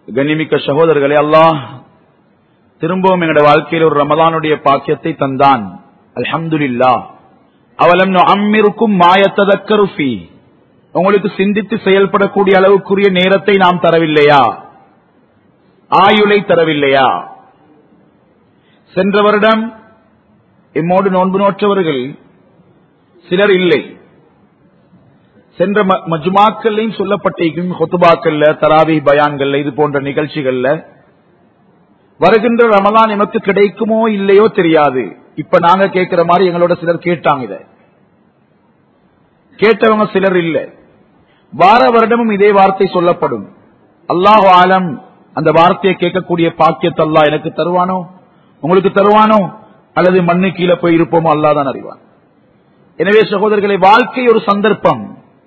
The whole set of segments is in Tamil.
கண்ணிமிக்க சகோதரர்களே அல்லாஹ் திரும்பவும் எங்களுடைய வாழ்க்கையில் ஒரு ரமதானுடைய பாக்கியத்தை தந்தான் அல்ஹம்துலில்லா அவலம் அம்மிருக்கும் மாயத்ததக்கருஃபி உங்களுக்கு சிந்தித்து செயல்படக்கூடிய அளவுக்குரிய நேரத்தை நாம் தரவில்லையா ஆயுளை தரவில்லையா சென்ற வருடம் எம்மோடு நோன்பு நோற்றவர்கள் சிலர் இல்லை சென்ற ம- மஜ்மாக்கள்லையும் சொல்லப்பட்டிருக்கும் ஹொத்துபாக்கள்ல தராவி பயான்கள்ல இது போன்ற நிகழ்ச்சிகள்ல வருகின்ற ரமலான் எமக்கு கிடைக்குமோ இல்லையோ தெரியாது இப்ப நாங்க கேட்கிற மாதிரி எங்களோட சிலர் கேட்டாங்க இத கேட்டவங்க சிலர் இல்ல வார வருடமும் இதே வார்த்தை சொல்லப்படும் அல்லாஹ் ஆலம் அந்த வார்த்தையை கேட்கக்கூடிய பாக்கியத்தை அல்லாஹ் எனக்கு தருவானோ உங்களுக்கு தருவானோ அல்லது மண்ணு கீழே போய் இருப்போமோ அல்லாஹ் தான் அறிவான் எனவே சகோதரர்களை வாழ்க்கை ஒரு சந்தர்ப்பம்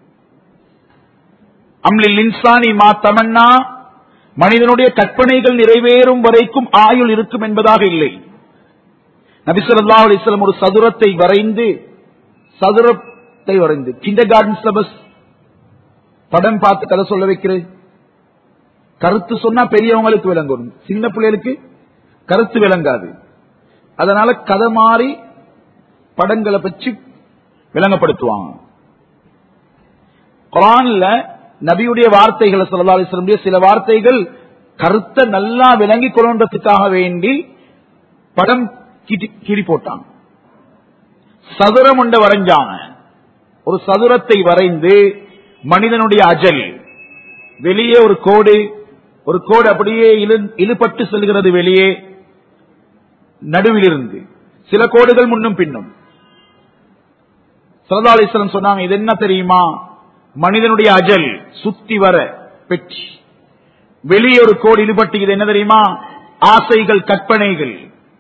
அம்லில் இன்சானி மா தமன்னா மனிதனுடைய கற்பனைகள் நிறைவேறும் வரைக்கும் ஆயுள் இருக்கும் என்பதாக இல்லை நபிசல்லா அலிஸ்லாம் ஒரு சதுரத்தை வரைந்து சதுரத்தை வரைந்து கிண்டர் கார்டன் சிலபஸ் படம் பார்த்து கதை சொல்ல வைக்கிறது கருத்து சொன்னா பெரியவங்களுக்கு விளங்கும் சின்ன பிள்ளைகளுக்கு கருத்து விளங்காது அதனால கதை மாறி படங்களை பற்றி விளங்கப்படுத்துவாங்க குரான்ல நபியுடைய வார்த்தைகளை சொல்லா அலிஸ்லமுடைய சில வார்த்தைகள் கருத்தை நல்லா விளங்கி கொள்றதுக்காக வேண்டி படம் கிட்டி- கிரி போட்டாங்க சதுரம் ஒன்றை வரைஞ்சாங்க ஒரு சதுரத்தை வரைந்து மனிதனுடைய அஜல் வெளியே ஒரு கோடு ஒரு கோடு அப்படியே இழு- இழுபட்டு செல்கிறது வெளியே நடுவிலிருந்து சில கோடுகள் முன்னும் பின்னும் சல்லா அலிஸ்லம் சொன்னாங்க இது என்ன தெரியுமா மனிதனுடைய அஜல் சுத்தி வர பெட்டி வெளியே ஒரு கோடு இழுபட்டு இது என்ன தெரியுமா ஆசைகள் கற்பனைகள்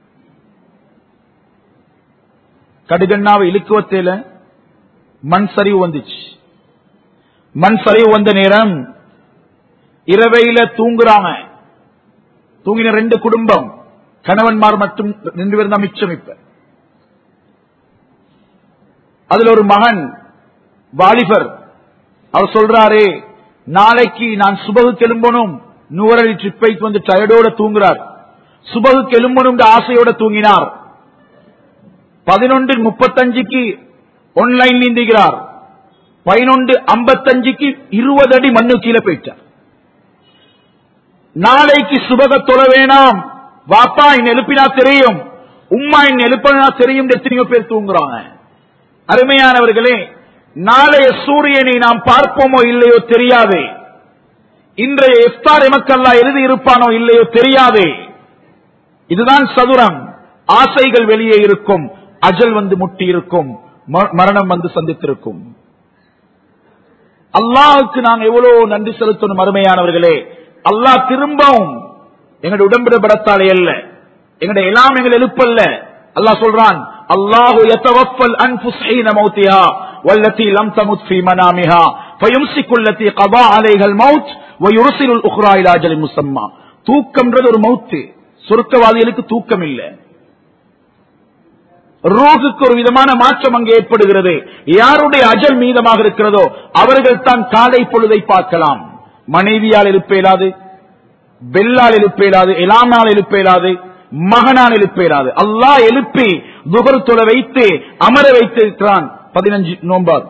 கடுகண்ணாவை இழுக்குவத்தையில மண் சரிவு வந்துச்சு மண் சரிவு வந்த நேரம் இரவையில தூங்குறாங்க தூங்கின ரெண்டு குடும்பம் கணவன்மார் மட்டும் ரெண்டு பேரும் தான் மிச்சம் இப்ப அதுல ஒரு மகன் வாலிபர் அவர் சொல்றாரு நாளைக்கு நான் சுபகுக்கு எழும்பணும் நூறடி ட்ரிப்பை வந்து டயர்டோட தூங்குறார் சுபகுக்கு எழும்பணும் ஆசையோட தூங்கினார் பதினொன்று முப்பத்தஞ்சுக்கு ஒன்லைன் நீந்துகிறார் பதினொன்று ஐம்பத்தஞ்சுக்கு இருபது அடி மண்ணு கீழே போயிட்டார் நாளைக்கு சுபக தொழ வேணாம் வாப்பா என்ன எழுப்பினா தெரியும் உம்மா என்ன எழுப்பினா தெரியும் எத்தனையோ பேர் தூங்குறாங்க அருமையானவர்களே நாளைய சூரியனை நாம் பார்ப்போமோ இல்லையோ தெரியாது இன்றைய இஃப்தார் எமக்கல்லா எழுதி இருப்பானோ இல்லையோ தெரியாது இதுதான் சதுரம் ஆசைகள் வெளியே இருக்கும் அஜல் வந்து முட்டி இருக்கும் ம- மரணம் வந்து சந்தித்திருக்கும் அல்லாஹுக்கு நாங்க எவ்வளவு நன்றி செலுத்தணும் அருமையானவர்களே அல்லாஹ் திரும்பவும் எங்களுடைய உடம்பிட படத்தாலே அல்ல எங்களுடைய எல்லாம் எங்கள் எழுப்பல்ல அல்லாஹ் சொல்றான் அல்லாஹு யதவஃபல் அன்ஃபுஸ் ஹீன மௌத்திஹா வல்லதி லம் தமுத் ஃபீ மனாமிஹா ஃபயும்சிகு அல்லதி கதா அலைஹா அல்-மௌத் வயுர்சிலு அல்-உக்ரா இலா அஜலின் முஸம்மா தூக்கம்ன்றது ஒரு மௌத் சொர்க்கவாதிகளுக்கு தூக்கம் இல்லை ரூகுக்கு ஒரு விதமான மாற்றம் அங்கே ஏற்படுகிறது யாருடைய அஜல் மீதமாக இருக்கிறதோ அவர்கள் தான் காலை பொழுதை பார்க்கலாம் மனைவியால் எழுப்ப இயலாது பெல்லால் எழுப்ப இயலாது எலாமால் எழுப்ப இயலாது மகனால் எழுப்ப இயலாது அல்லாஹ் எழுப்பி துகர் தொலை வைத்து அமர வைத்திருக்கிறான் பதினஞ்சு நோம்பார்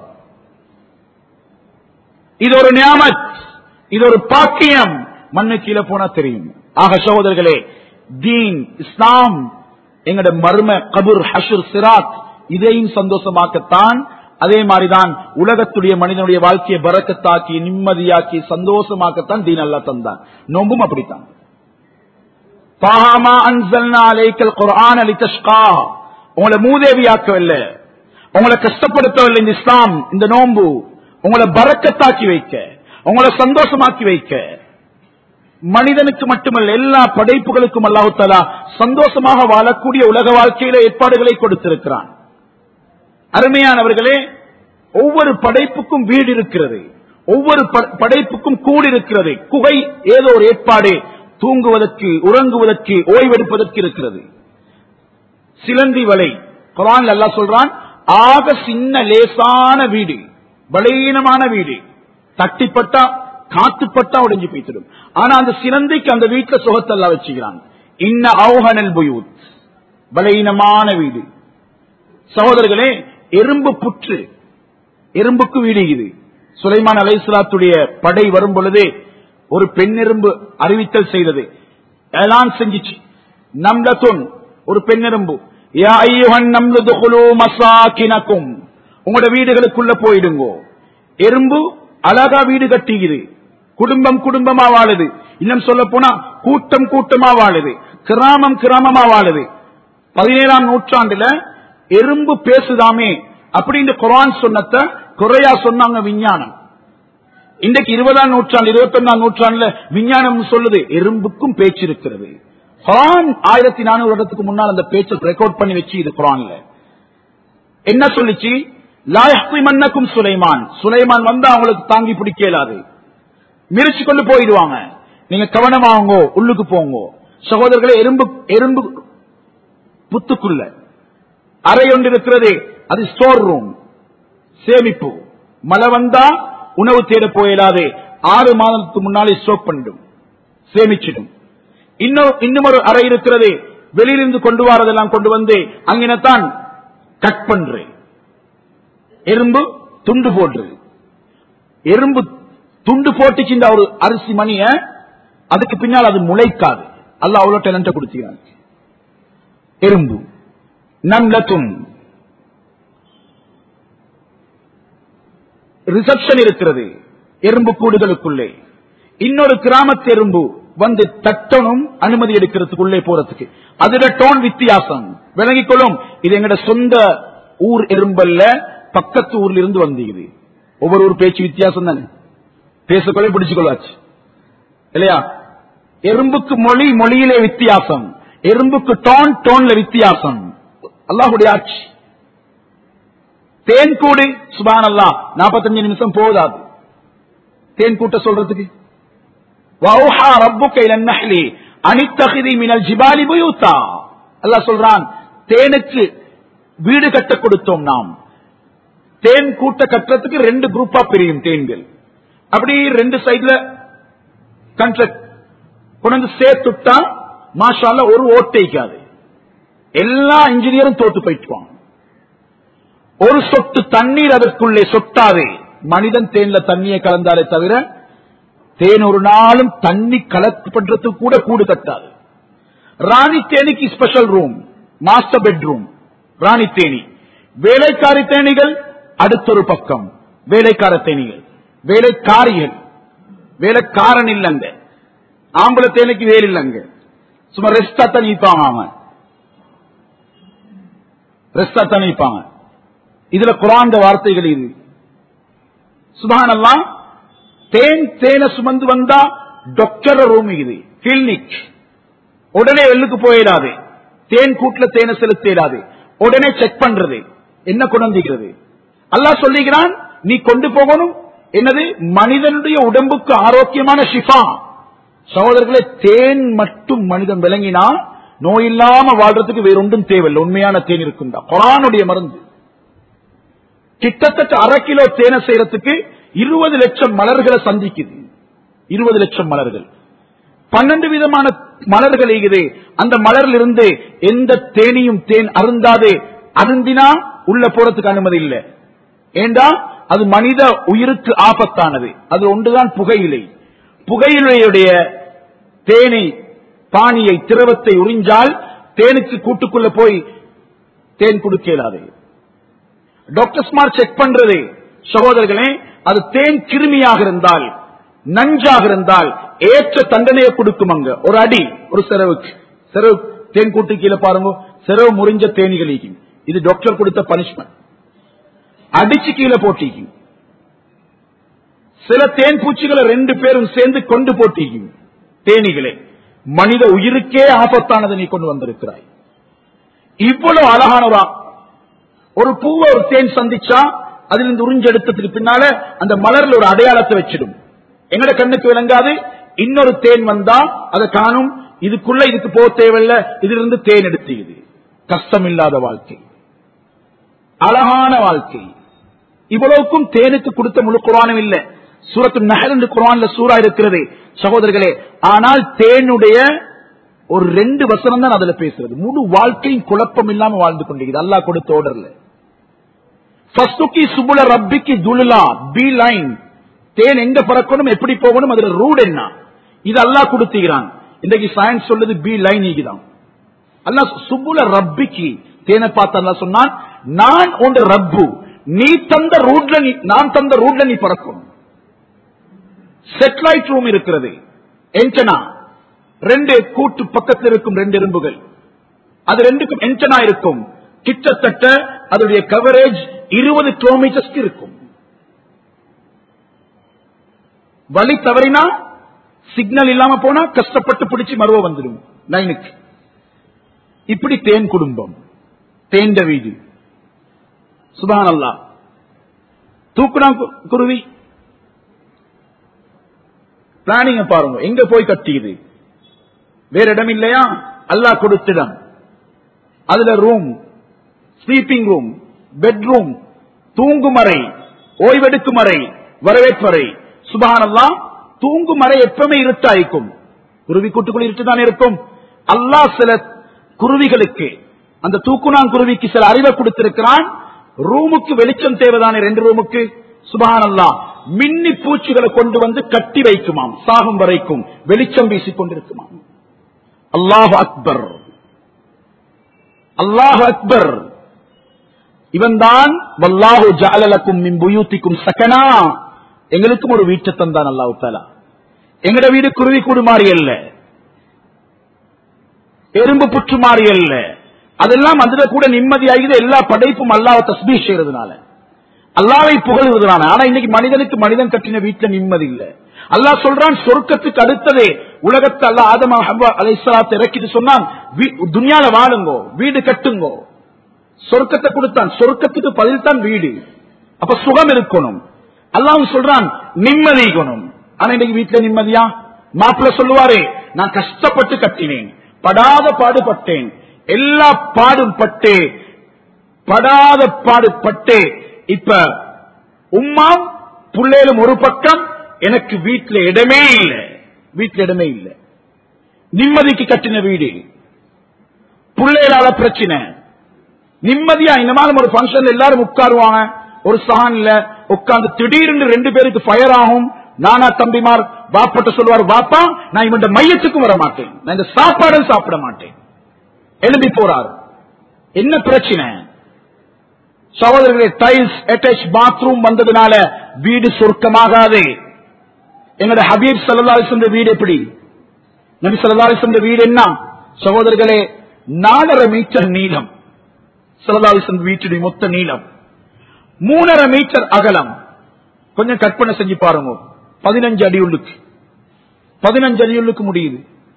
இது ஒரு நியாமத் இது ஒரு பாக்கியம் மண்ணு கீழே போனா தெரியும் ஆக சகோதரர்களே தீன் இஸ்லாம் எங்கட மர்ம கபுர் ஹஷுர் சிராத் இதையும் சந்தோஷமாக்கத்தான் அதே மாதிரிதான் உலகத்துடைய மனிதனுடைய வாழ்க்கையை பறக்கத்தாக்கி நிம்மதியாக்கி சந்தோஷமாக்கத்தான் தீன் அல்லா தந்தான் நோம்பும் அப்படித்தான் தாஹாமா அன்சல்னா அலைக்கல் குர்ஆன் லிதஷ்கா உங்களை மூதேவியாக்கவில்லை உங்களை கஷ்டப்படுத்தவில்லை இந்த இஸ்லாம் இந்த நோன்பு உங்களை பறக்கத்தாக்கி வைக்க உங்களை சந்தோஷமாக்கி வைக்க மனிதனுக்கு மட்டுமல்ல எல்லா படைப்புகளுக்கும் அல்லாஹு தலா சந்தோஷமாக வாழக்கூடிய உலக வாழ்க்கையில ஏற்பாடுகளை கொடுத்திருக்கிறான் அருமையானவர்களே ஒவ்வொரு படைப்புக்கும் வீடு இருக்கிறது ஒவ்வொரு ப- படைப்புக்கும் கூடு இருக்கிறது குகை ஏதோ ஒரு ஏற்பாடு தூங்குவதற்கு உறங்குவதற்கு ஓய்வெடுப்பதற்கு இருக்கிறது சிலந்தி வலை குரான் அல்லாஹ் சொல்றான் ஆக சின்ன லேசான வீடு பலீனமான வீடு தட்டிப்பட்டா காத்துப்பட்டா உடைஞ்சு போய்த்திடும் ஆனா அந்த சிலந்தைக்கு அந்த வீட்டுல சுகத்தெல்லாம் வச்சுக்கிறான் இன்ன அவுஹனல் புயூத் பலவீனமான வீடு சகோதரர்களே எறும்பு புற்று எறும்புக்கு வீடு இது சுலைமான் அலைசலாத்துடைய படை வரும் பொழுதே ஒரு பெண் எறும்பு அறிவித்தல் செய்தது எலான் செஞ்சிச்சு நம்லத்துன் ஒரு பெண் எறும்பு யா ஐயுஹன் நம்லு துகுலு மசாக்கினக்கும் உங்களோட வீடுகளுக்குள்ள போயிடுங்கோ எறும்பு அழகா வீடு கட்டிக்குது குடும்பம் குடும்பமா வாழுது இன்னும் சொல்ல போனா கூட்டம் கூட்டமா வாழுது கிராமம் கிராமமா வாழுது பதினேழாம் நூற்றாண்டுல எறும்பு பேசுதாமே அப்படின்னு குரான் சொன்னத குறையா சொன்னாங்க விஞ்ஞானம் இன்றைக்கு இருபதாம் நூற்றாண்டு இருபத்தி ஒன்னாம் நூற்றாண்டுல விஞ்ஞானம் சொல்லுது எறும்புக்கும் பேச்சு இருக்கிறது குரான் ஆயிரத்தி நானூறு வருடத்துக்கு முன்னால் அந்த பேச்சை ரெக்கார்ட் பண்ணி வச்சு இது குரான்ல என்ன சொல்லிச்சு லாயஹ்தி மன்னக்கும் சுலைமான் சுலைமான் வந்து அவங்களுக்கு தாங்கி பிடிக்க இயலாது மிரிச்சு கொண்டு போயிடுவாங்க நீங்க கவனமாகுங்கோ உள்ளுக்கு போங்கோ சகோதரர்களே எறும்பு எறும்பு புத்துக்குள்ள அறை ஒன்று இருக்கிறதே அது ஸ்டோர் ரூம் சேமிப்பு மழை வந்தா உணவு தேட போயிடாதே ஆறு மாதத்துக்கு முன்னாலே ஸ்டோக் பண்ணிடும் சேமிச்சிடும் இன்னும் இன்னும் ஒரு அறை இருக்கிறது வெளியிலிருந்து கொண்டு வரதெல்லாம் கொண்டு வந்து அங்கினத்தான் கட் பண்றேன் எறும்பு துண்டு போடுறது எறும்பு துண்டு போட்டுச்சுன்ற ஒரு அரிசி மணிய அதுக்கு பின்னால் அது முளைக்காது அல்ல அவ்வளவு டேலண்ட கொடுத்துக்கிறாங்க எறும்பு நம்லத்தும் ரிசப்ஷன் இருக்கிறது எறும்பு கூடுகளுக்குள்ளே இன்னொரு கிராமத்து எறும்பு வந்து தட்டணும் அனுமதி எடுக்கிறதுக்குள்ளே போறதுக்கு அதுல டோன் வித்தியாசம் விளங்கிக் கொள்ளும் இது எங்கட சொந்த ஊர் எறும்பல்ல பக்கத்து ஊர்ல இருந்து வந்தீங்க ஒவ்வொரு ஊர் பேச்சு வித்தியாசம் தானே பேசக்கொள்ள பிடிச்சுக்கொள்ளாச்சு இல்லையா எறும்புக்கு மொழி மொழியிலே வித்தியாசம் எறும்புக்கு டோன் டோன்ல வித்தியாசம் அல்லாஹுடைய ஆட்சி தேன் கூடு சுபான் அல்லா நாற்பத்தஞ்சு நிமிஷம் போதாது தேன் கூட்ட சொல்றதுக்கு வௌஹா ரப்புக்க இலன் நஹ்லி அனித்தகிதி மினல் ஜிபாலி புயூத்தா அல்லாஹ் சொல்றான் தேனுக்கு வீடு கட்ட கொடுத்தோம் நாம் தேன் கூட்ட கட்டுறதுக்கு ரெண்டு குரூப்பா பிரியும் தேன்கள் அப்படி ரெண்டு சைடுல கண்ட்ரக்ட் கொண்டு சேர்த்துட்டா மாஷால ஒரு ஓட்டைக்காது எல்லா இன்ஜினியரும் தோத்து போயிட்டுவான் ஒரு சொட்டு தண்ணீர் அதற்குள்ளே சொட்டாதே மனிதன் தேன்ல தண்ணியை கலந்தாலே தவிர தேன் ஒரு நாளும் தண்ணி கலக்கு பண்றதுக்கு கூட கூடு கட்டாது ராணி தேனிக்கு ஸ்பெஷல் ரூம் மாஸ்டர் பெட்ரூம் ராணி தேனி வேலைக்காரி தேனிகள் அடுத்தொரு பக்கம் வேலைக்கார தேனிகள் வேலைக்காரிகள் வேலைக்காரன் இல்லங்க ஆம்பளை தேனிக்கு வேல் இல்லங்க சும்மா ரெஸ்டா தான் நிற்பாங்க அவன் ரெஸ்டா தான் நிற்பாங்க இதுல குராந்த வார்த்தைகள் இது சுபானல்லாம் தேன் தேனை சுமந்து வந்தா டாக்டர் ரூம் இது கிளினிக் உடனே எள்ளுக்கு போயிடாது தேன் கூட்டுல தேனை செலுத்திடாது உடனே செக் பண்றது என்ன கொண்டிருக்கிறது அல்லாஹ் சொல்லுகிறான் நீ கொண்டு போகணும் என்னது மனிதனுடைய உடம்புக்கு ஆரோக்கியமான ஷிஃபா சகோதரர்களே தேன் மட்டும் மனிதன் விளங்கினா நோய் இல்லாம வாழ்றதுக்கு வேற ஒன்றும் தேவையில்லை உண்மையான தேன் இருக்கும் தான் குரானுடைய மருந்து கிட்டத்தட்ட அரை கிலோ தேனை செய்யறதுக்கு இருபது லட்சம் மலர்களை சந்திக்குது இருபது லட்சம் மலர்கள் பன்னெண்டு விதமான மலர்கள் இருக்குது அந்த மலர்ல இருந்து எந்த தேனியும் தேன் அருந்தாது அருந்தினா உள்ள போறதுக்கு அனுமதி இல்லை ஏண்டா அது மனித உயிருக்கு ஆபத்தானது அது ஒன்றுதான் புகையிலை புகையிலையுடைய தேனை பானியை திரவத்தை உறிஞ்சால் தேனுக்கு கூட்டுக்குள்ள போய் தேன் கொடுக்க இயலாது டாக்டர்ஸ்மார் செக் பண்றது சகோதரர்களே அது தேன் கிருமியாக இருந்தால் நஞ்சாக இருந்தால் ஏற்ற தண்டனையை கொடுக்கும் அங்க ஒரு அடி ஒரு செலவுக்கு செலவு தேன் கூட்டு கீழே பாருங்க செலவு முறிஞ்ச தேனிகள் இது டாக்டர் கொடுத்த பனிஷ்மெண்ட் அடிச்சு கீழே போட்டிக்கும் சில தேன் பூச்சிகளை ரெண்டு பேரும் சேர்ந்து கொண்டு போட்டிக்கும் தேனிகளே மனித உயிருக்கே ஆபத்தானதை நீ கொண்டு வந்திருக்கிறாய் இவ்வளவு அழகான ஒரு ஒரு பூவை ஒரு தேன் சந்திச்சா அதிலிருந்து உறிஞ்சு எடுத்ததுக்கு பின்னால அந்த மலர்ல ஒரு அடையாளத்தை வச்சிடும் எங்கட கண்ணுக்கு விளங்காது இன்னொரு தேன் வந்தா அதை காணும் இதுக்குள்ள இதுக்கு போக தேவையில்ல இதிலிருந்து தேன் எடுத்துக்குது கஷ்டம் இல்லாத வாழ்க்கை அழகான வாழ்க்கை இவ்வளவுக்கும் தேனுக்கு கொடுத்த முழு குரானும் இல்ல சூரத்து நகல் என்று குரான்ல சூறா இருக்கிறது சகோதரர்களே ஆனால் தேனுடைய ஒரு ரெண்டு வசனம் தான் அதுல பேசுறது முழு வாழ்க்கையும் குழப்பம் இல்லாம வாழ்ந்து கொண்டிருக்கிறது அல்லாஹ் கொடுத்த ஓடர்ல ஃபஸ்துக்கி சுபுல ரப்பிக்கு துலுலா பி லைன் தேன் எங்க பறக்கணும் எப்படி போகணும் அதுல ரூட் என்ன இது அல்லாஹ் கொடுத்துகிறான் இன்றைக்கு சயின்ஸ் சொல்லுது பி லைன் தான் அல்லாஹ் சுபுல ரப்பிக்கு தேனை பார்த்து அல்லாஹ் சொன்னான் நான் உண்ட ரப்பு நீ தந்த ரூட்ல நீ நான் தந்த ரூட்ல நீ பறக்கும் செட்டலைட் ரூம் இருக்கிறது என்டனா ரெண்டு கூட்டு பக்கத்தில் இருக்கும் ரெண்டு எறும்புகள் அது ரெண்டுக்கும் என்டனா இருக்கும் கிட்டத்தட்ட அதனுடைய கவரேஜ் இருபது கிலோமீட்டர்ஸ்க்கு இருக்கும் வழி தவறினா சிக்னல் இல்லாம போனா கஷ்டப்பட்டு பிடிச்சு மறுவ வந்துடும் லைனுக்கு இப்படி தேன் குடும்பம் தேண்ட வீடு சுபான் அல்லா தூக்குனா கு- குருவி பிளானிங்க பாருங்க எங்க போய் கட்டியது வேற இடம் இல்லையா அல்லாஹ் கொடுத்திடம் அதுல ரூம் ஸ்லீப்பிங் ரூம் பெட்ரூம் தூங்கும் அறை ஓய்வெடுக்கும் அறை வரவேற்பறை சுபஹானல்லா தூங்கும் அறை எப்பவுமே இருட்டாயிருக்கும் குருவி கூட்டுக்குள் இருட்டுதான் இருக்கும் அல்லாஹ் சில குருவிகளுக்கு அந்த தூக்குனான் குருவிக்கு சில அறிவை கொடுத்திருக்கிறான் ரூமுக்கு வெளிச்சம் தேவைதானே ரெண்டு ரூமுக்கு சுபஹானல்லா மின்னி பூச்சிகளை கொண்டு வந்து கட்டி வைக்குமாம் சாகும் வரைக்கும் வெளிச்சம் வீசிக் கொண்டிருக்குமாம் அல்லாஹ் அக்பர் அல்லாஹ் அக்பர் இவன்தான் வல்லாஹு ஜாலலக்கும் மின் புயூத்திக்கும் சகனா எங்களுக்கும் ஒரு வீட்டை தந்தான் அல்லாஹு தாலா எங்கட வீடு குருவி கூடு மாறி அல்ல எறும்பு புற்று மாறி அல்ல அதெல்லாம் அதுல கூட நிம்மதியாகிறது எல்லா படைப்பும் அல்லாஹ் தஸ்பீ செய்யறதுனால அல்லாவை புகழ்வதனால ஆனா இன்னைக்கு மனிதனுக்கு மனிதன் கட்டின வீட்டுல நிம்மதி இல்ல அல்லாஹ் சொல்றான் சொர்க்கத்துக்கு அடுத்ததே உலகத்தை அல்லாஹ் ஆதமா ஹவ்வா அலைஹிஸ்ஸலாத்தை இறக்கிட்டு சொன்னான் வீ- துன்யால வாழுங்கோ வீடு கட்டுங்கோ சொர்க்கத்தை கொடுத்தான் சொர்க்கத்துக்கு பதில் தான் வீடு அப்ப சுகம் இருக்கணும் அல்லாஹ் சொல்றான் நிம்மதி இருக்கணும் ஆனா இன்னைக்கு வீட்டுல நிம்மதியா மாப்பிள்ள சொல்லுவாரு நான் கஷ்டப்பட்டு கட்டினேன் படாத பாடுபட்டேன் எல்லா பாடும் பட்டு படாத பாடுபட்டு இப்ப உம்மா புள்ளையிலும் ஒரு பக்கம் எனக்கு வீட்டுல இடமே இல்லை வீட்டுல இடமே இல்லை நிம்மதிக்கு கட்டின வீடு புள்ளைகளால பிரச்சனை நிம்மதியா இந்த மாதிரி ஒரு ஃபங்க்ஷன் எல்லாரும் உட்காருவாங்க ஒரு சஹான்ல உட்கார்ந்து திடீர்னு ரெண்டு பேருக்கு ஃபயர் ஆகும் நானா தம்பிமார் பாப்பட்ட சொல்லுவார் பாப்பா நான் இவன் மையத்துக்கும் வர மாட்டேன் நான் இந்த சாப்பாடும் சாப்பிட மாட்டேன் எழுப்பி போறார் என்ன பிரச்சனை சகோதரர்களே டைல்ஸ் அட்டாச் பாத்ரூம் வந்ததுனால வீடு சொர்க்கமாகாது எங்களோட ஹபீப் சல்லாஹ் வீடு எப்படி நபி சல்லாஹ் வீடு என்ன சகோதரர்களே நாலரை மீட்டர் நீளம் சல்லாஹ் வீட்டுடைய மொத்த நீளம் மூணரை மீட்டர் அகலம் கொஞ்சம் கற்பனை செஞ்சு பாருங்க பதினஞ்சு அடி உள்ளுக்கு பதினஞ்சு அடி உள்ளுக்கு முடியுது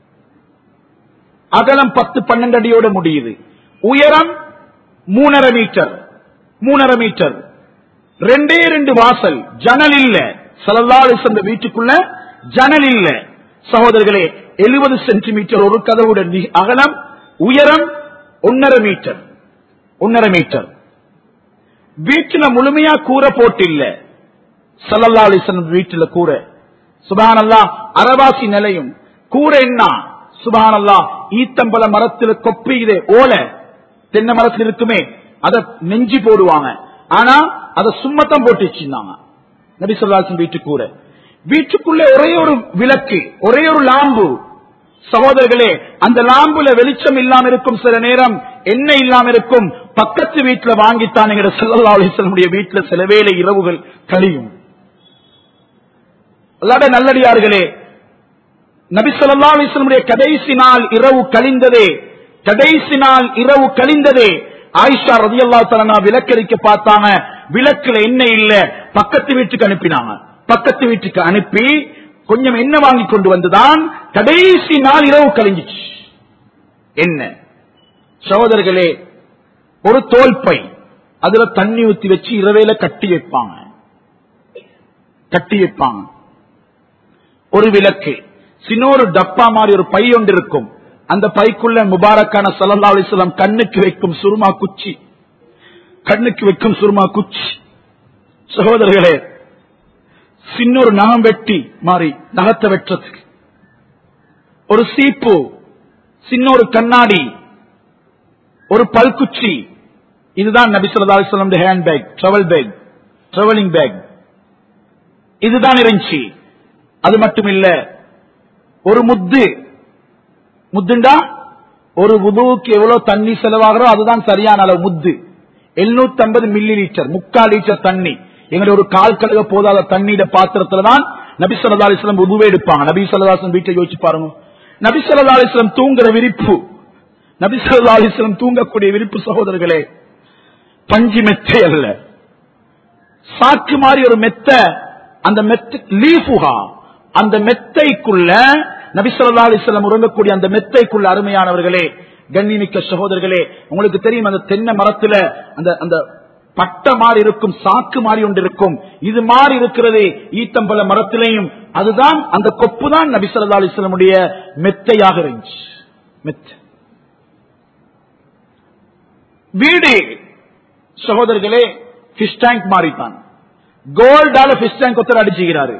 அகலம் பத்து பன்னெண்டு அடியோட முடியுது உயரம் மூணரை மீட்டர் மூணரை மீட்டர் ரெண்டே ரெண்டு வாசல் ஜன்னல் இல்ல சலல்லாலு சென்ற வீட்டுக்குள்ள ஜன்னல் இல்ல சகோதரர்களே எழுபது சென்டிமீட்டர் ஒரு கதவுடன் நி- அகலம் உயரம் ஒன்னரை மீட்டர் ஒன்னரை மீட்டர் வீட்டுல முழுமையா கூரை போட்டு இல்ல சல்லல்லா அலிசன் வீட்டுல கூரை சுபானல்லா அரவாசி நிலையும் கூரை என்ன சுபானல்லா ஈத்தம்பல மரத்துல கொப்பியுதே ஓலை தென்னை மரத்தில் இருக்குமே அத நெஞ்சி போடுவாங்க ஆனா அத சும்மத்தம் போட்டு வச்சிருந்தாங்க நபி சொல்லாசன் வீட்டு கூரை வீட்டுக்குள்ள ஒரே ஒரு விளக்கு ஒரே ஒரு லாம்பு சகோதரர்களே அந்த லாம்புல வெளிச்சம் இல்லாம இருக்கும் சில நேரம் எண்ணெய் இல்லாம இருக்கும் பக்கத்து வீட்டுல வாங்கித்தான் எங்க செல்லல்லா அலிசனுடைய வீட்டுல சில வேளை இரவுகள் கழியும் அல்லாட நல்லடியார்களே நபி சொல்லா அலிஸ்லமுடைய கடைசி நாள் இரவு கழிந்ததே கடைசி நாள் இரவு கழிந்ததே ஆயிஷா ரதியல்லா தலனா விளக்கரிக்க பார்த்தாங்க விளக்குல எண்ணெய் இல்ல பக்கத்து வீட்டுக்கு அனுப்பினாங்க பக்கத்து வீட்டுக்கு அனுப்பி கொஞ்சம் எண்ணெய் வாங்கி கொண்டு வந்துதான் கடைசி நாள் இரவு கழிஞ்சிச்சு என்ன சகோதரர்களே ஒரு தோல் பை அதுல தண்ணி ஊத்தி வச்சு இரவேல கட்டி வைப்பாங்க கட்டி வைப்பாங்க ஒரு விளக்கு சின்னொரு டப்பா மாதிரி ஒரு பை ஒன்று இருக்கும் அந்த பைக்குள்ள முபாரக்கான சல்லா அலிஸ்லாம் கண்ணுக்கு வைக்கும் சுருமா குச்சி கண்ணுக்கு வைக்கும் சுருமா குச்சி சகோதரர்களே சின்னொரு நகம் வெட்டி மாறி நகத்தை வெட்டுறதுக்கு ஒரு சீப்பு சின்ன ஒரு கண்ணாடி ஒரு பல்குச்சி இதுதான் நபி சொல்லா அலிஸ்லாம் hand bag travel bag travelling bag இதுதான் இருந்துச்சு அது மட்டும் இல்ல ஒரு முத்து முத்துண்டா ஒரு உதுவுக்கு எவ்வளவு தண்ணி செலவாகிறோ அதுதான் சரியான அளவு முத்து 750 ஐம்பது மில்லி லிட்டர் முக்கால் லிட்டர் தண்ணி எங்களுடைய ஒரு கால் கழுக போதாத தண்ணீர பாத்திரத்துல தான் நபி சொல்லா அலிஸ்லாம் உதுவே எடுப்பாங்க நபி சொல்லா வீட்டை யோசிச்சு பாருங்க நபி சொல்லா அலிஸ்லாம் தூங்குற விரிப்பு நபி சொல்லா அலிஸ்லாம் தூங்கக்கூடிய விரிப்பு சகோதரர்களே பஞ்சு மெத்தை அல்ல சாக்கு மாதிரி ஒரு மெத்த அந்த மெத்த லீஃபுகா அந்த மெத்தைக்குள்ள நபிசல்லா அலிஸ்லாம் உறங்கக்கூடிய அந்த மெத்தைக்குள்ள அருமையானவர்களே கண்ணிமிக்க சகோதரர்களே உங்களுக்கு தெரியும் அந்த தென்னை மரத்துல அந்த அந்த பட்ட மாதிரி இருக்கும் சாக்கு மாதிரி ஒன்று இருக்கும் இது மாதிரி இருக்கிறது ஈத்தம்பல மரத்திலையும் அதுதான் அந்த கொப்பு தான் நபிசல்லா அலிஸ்லமுடைய மெத்தையாக இருந்துச்சு மெத்தை வீடு சகோதரர்களே பிஷ் டேங்க் மாறித்தான் கோல்டால பிஷ் டேங்க் ஒருத்தர் அடிச்சுக்கிறாரு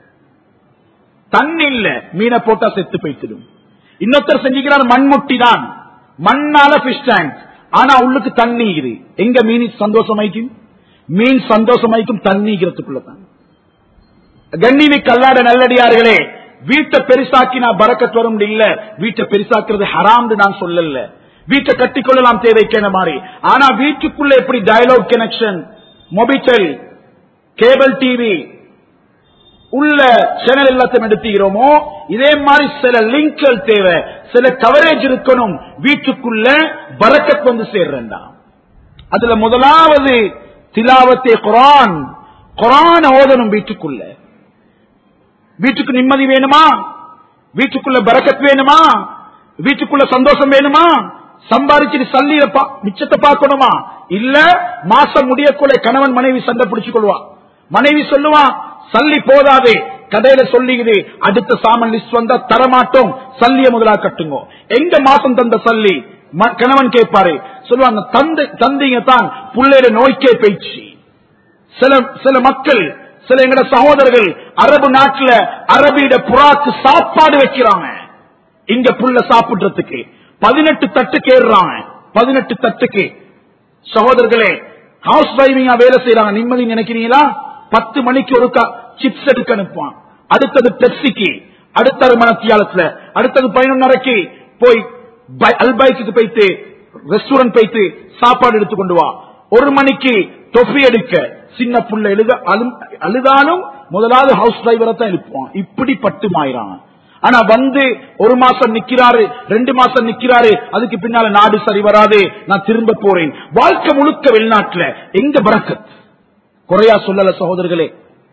தண்ணி இல்ல மீனை போட்டா செத்து போய்த்திடும் இன்னொருத்தர் செஞ்சுக்கிறார் மண்முட்டி தான் மண்ணால பிஷ் டேங்க் ஆனா உள்ளுக்கு தண்ணி இது எங்க மீன் சந்தோஷமாய்க்கும் மீன் சந்தோஷமாய்க்கும் தண்ணிக்கிறதுக்குள்ளதான் கண்ணிமி கல்லாட நல்லடியார்களே வீட்டை பெருசாக்கி நான் பறக்கத் வரும் இல்ல வீட்டை பெருசாக்குறது ஹராம்னு நான் சொல்லல வீட்டை கட்டிக்கொள்ளலாம் தேவைக்கேன மாதிரி ஆனா வீட்டுக்குள்ள எப்படி Dialog connection Mobitel cable TV உள்ள சேனல் எல்லாத்தையும் எடுத்துக்கிறோமோ இதே மாதிரி சில லிங்க்கள் தேவை சில கவரேஜ் இருக்கணும் வீட்டுக்குள்ள பறக்கத் வந்து சேர்றா அதுல முதலாவது திலாவத்தே குரான் குரான் ஓதணும் வீட்டுக்குள்ள வீட்டுக்கு நிம்மதி வேணுமா வீட்டுக்குள்ள பறக்கத் வேணுமா வீட்டுக்குள்ள சந்தோஷம் வேணுமா சம்பாதிச்சு சல்லியில மிச்சத்தை பார்க்கணுமா இல்ல மாசம் முடியக்குள்ள கணவன் மனைவி சண்டை பிடிச்சு கொள்வா மனைவி சொல்லுவா சல்லி போதாதே கடையில சொல்லிக்குது அடுத்த சாமன் லிஸ்ட் வந்தா தரமாட்டோம் சல்லிய முதலா கட்டுங்க எங்க மாசம் தந்த சல்லி கணவன் கேட்பாரு சொல்லுவாங்க தந்தை தந்தைங்க தான் புள்ளையில நோய்க்கே போயிடுச்சு சில சில மக்கள் சில எங்கட சகோதரர்கள் அரபு நாட்டுல அரபியிட புறாக்கு சாப்பாடு வைக்கிறாங்க இங்க புள்ள சாப்பிடுறதுக்கு பதினெட்டு தட்டு கேடுறாங்க பதினெட்டு தட்டுக்கு சகோதரர்களே ஹவுஸ் டிரைவிங்கா வேலை செய்யறாங்க நிம்மதி நினைக்கிறீங்களா பத்து மணிக்கு ஒரு சிப்ஸ் எடுக்க அனுப்புவான் அடுத்தது பெப்சிக்கு அடுத்தது மனத்தியாலத்துல அடுத்தது பதினொன்னரைக்கு போய் அல்பைக்கு போயிட்டு ரெஸ்டாரண்ட் போயிட்டு சாப்பாடு எடுத்து கொண்டு வா ஒரு மணிக்கு தொஃபி எடுக்க சின்ன புள்ள எழுத அழுதாலும் முதலாவது ஹவுஸ் டிரைவரை தான் எழுப்புவான் இப்படி பட்டு மாயிறான் ஆனா வந்து ஒரு மாசம் நிக்கிறாரு ரெண்டு மாசம் நிக்கிறாரு அதுக்கு பின்னால நாடு சரி வராது நான் திரும்ப போறேன் வாழ்க்கை முழுக்க வெளிநாட்டுல எங்க பறக்கத் குறையா சொல்லல சகோதரர்களே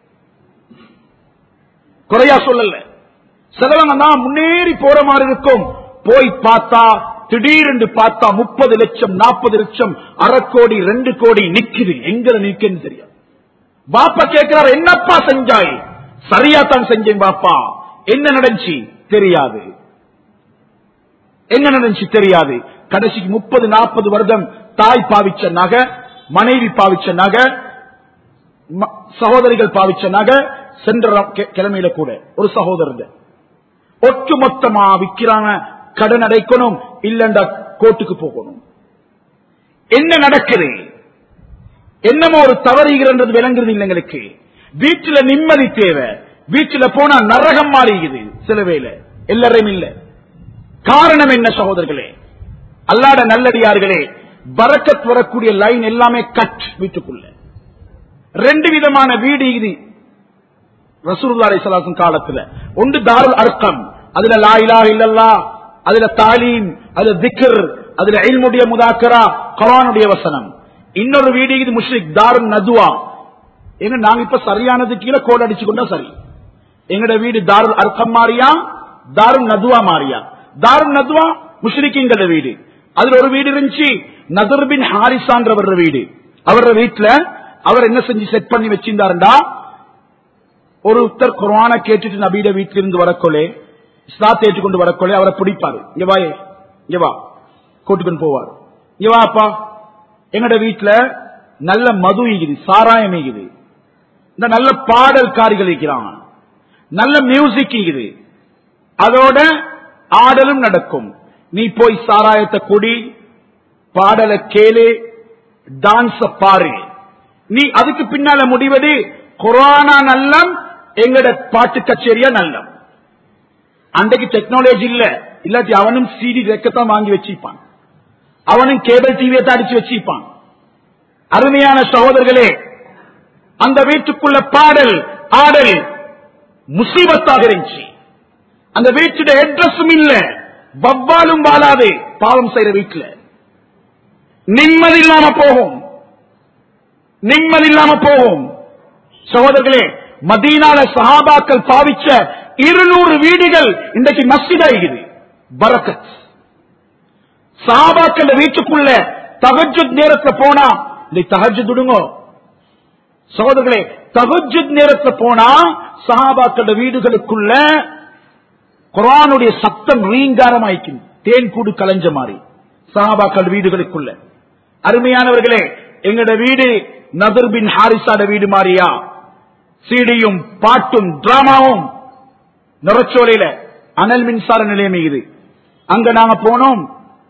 குறையா சொல்லல சிலவங்க தான் முன்னேறி போற மாதிரி இருக்கும் போய் பார்த்தா திடீரென்று பார்த்தா முப்பது லட்சம் நாற்பது லட்சம் அரை கோடி ரெண்டு கோடி நிக்குது எங்க நிக்குன்னு தெரியும் பாப்பா கேட்கிறார் என்னப்பா செஞ்சாய் சரியா தான் செஞ்சேன் பாப்பா என்ன நடந்துச்சு தெரியாது என்ன நடந்துச்சு தெரியாது கடைசிக்கு முப்பது நாற்பது வருடம் தாய் பாவிச்ச நகை மனைவி பாவிச்ச நகை சகோதரிகள் பாவிச்ச நகை சென்ற கிழமையில கூட ஒரு சகோதரர் ஒட்டு மொத்தமா விற்கிறாங்க கடன் அடைக்கணும் இல்லண்டா கோர்ட்டுக்கு போகணும் என்ன நடக்குது என்னமோ ஒரு தவறுகிறது விளங்குறது இல்லை எங்களுக்கு வீட்டுல நிம்மதி தேவை வீட்டுல போனா நரகம் மாறிக்குது சில வேலை எல்லாரையும் இல்ல காரணம் என்ன சகோதரர்களே அல்லாட நல்லடியார்களே பறக்கத் வரக்கூடிய லைன் எல்லாமே கட் வீட்டுக்குள்ள ரெண்டு விதமான வீடு இது ரசூல்லா அலிசலாசன் காலத்துல ஒன்று தாருல் அர்க்கம் அதுல லா இலா இல்லல்லா அதுல தாலீம் அதுல திக்கர் அதுல இல்முடைய முதாக்கரா குரானுடைய வசனம் இன்னொரு வீடு இது முஷ்ரிக் தாருல் நதுவா எங்க நாங்க இப்ப சரியானது கீழே கோல் அடிச்சு கொண்டா சரி எங்கட வீடு தாருல் அர்க்கம் மாறியா தாருல் நதுவா மாறியா தாருல் நதுவா முஷ்ரிக்கிங்கிற வீடு அதுல ஒரு வீடு இருந்துச்சு நதுர் பின் ஹாரிசான்றவர் வீடு அவர வீட்டுல அவர் என்ன செஞ்சு செட் பண்ணி வச்சிருந்தாருண்டா ஒரு உத்தர் குரான கேட்டுட்டு நபீட வீட்டிலிருந்து வரக்கொள்ளே இஸ்லாத்தை ஏற்றுக்கொண்டு வரக்கொள்ளே அவரை பிடிப்பாரு இங்க வா இங்க வா கூட்டுக்கொண்டு போவார் இங்க வா அப்பா எங்கட வீட்டுல நல்ல மது ஈகுது சாராயம் ஈகுது இந்த நல்ல பாடல்காரிகள் இருக்கிறாங்க நல்ல மியூசிக் இது அதோட ஆடலும் நடக்கும் நீ போய் சாராயத்தை குடி பாடலை கேளு டான்ஸ பாரு நீ அதுக்கு பின்னால முடிவது கொரோனா நல்லம் எங்கட பாட்டு கச்சேரியா நல்லம் அன்றைக்கு டெக்னாலஜி இல்ல இல்லாட்டி அவனும் சிடி ரெக்கத்தான் வாங்கி வச்சிருப்பான் அவனும் கேபிள் டிவியை தான் அடிச்சு வச்சிருப்பான் அருமையான சகோதரர்களே அந்த வீட்டுக்குள்ள பாடல் ஆடல் முசீபத்தாக இருந்துச்சு அந்த வீட்டுடைய அட்ரஸும் இல்ல வவ்வாலும் வாழாது பாவம் செய்யற வீட்டுல நிம்மதி இல்லாம போகும் நிம்மதி இல்லாம போகும் சகோதரர்களே மதீனால சஹாபாக்கள் பாவிச்ச இருநூறு வீடுகள் இன்றைக்கு மஸ்ஜிதாகிறது பரக்கத் சஹாபாக்கள் வீட்டுக்குள்ள தகஜுத் நேரத்துல போனா இன்னைக்கு தகஜுத் விடுங்க சகோதரர்களே தகஜுத் நேரத்துல போனா சஹாபாக்கள வீடுகளுக்குள்ள குரானுடைய சத்தம் ரீங்காரம் ஆயிக்கும் தேன் கூடு கலைஞ்ச மாதிரி சஹாபாக்கள் வீடுகளுக்குள்ள அருமையானவர்களே எங்கட வீடு நதர் பின் ஹாரிசாட வீடு மாதிரியா சீடியும் பாட்டும் டிராமாவும் நிறச்சோலையில அனல் மின்சார நிலையம் இது அங்க நாங்க போனோம்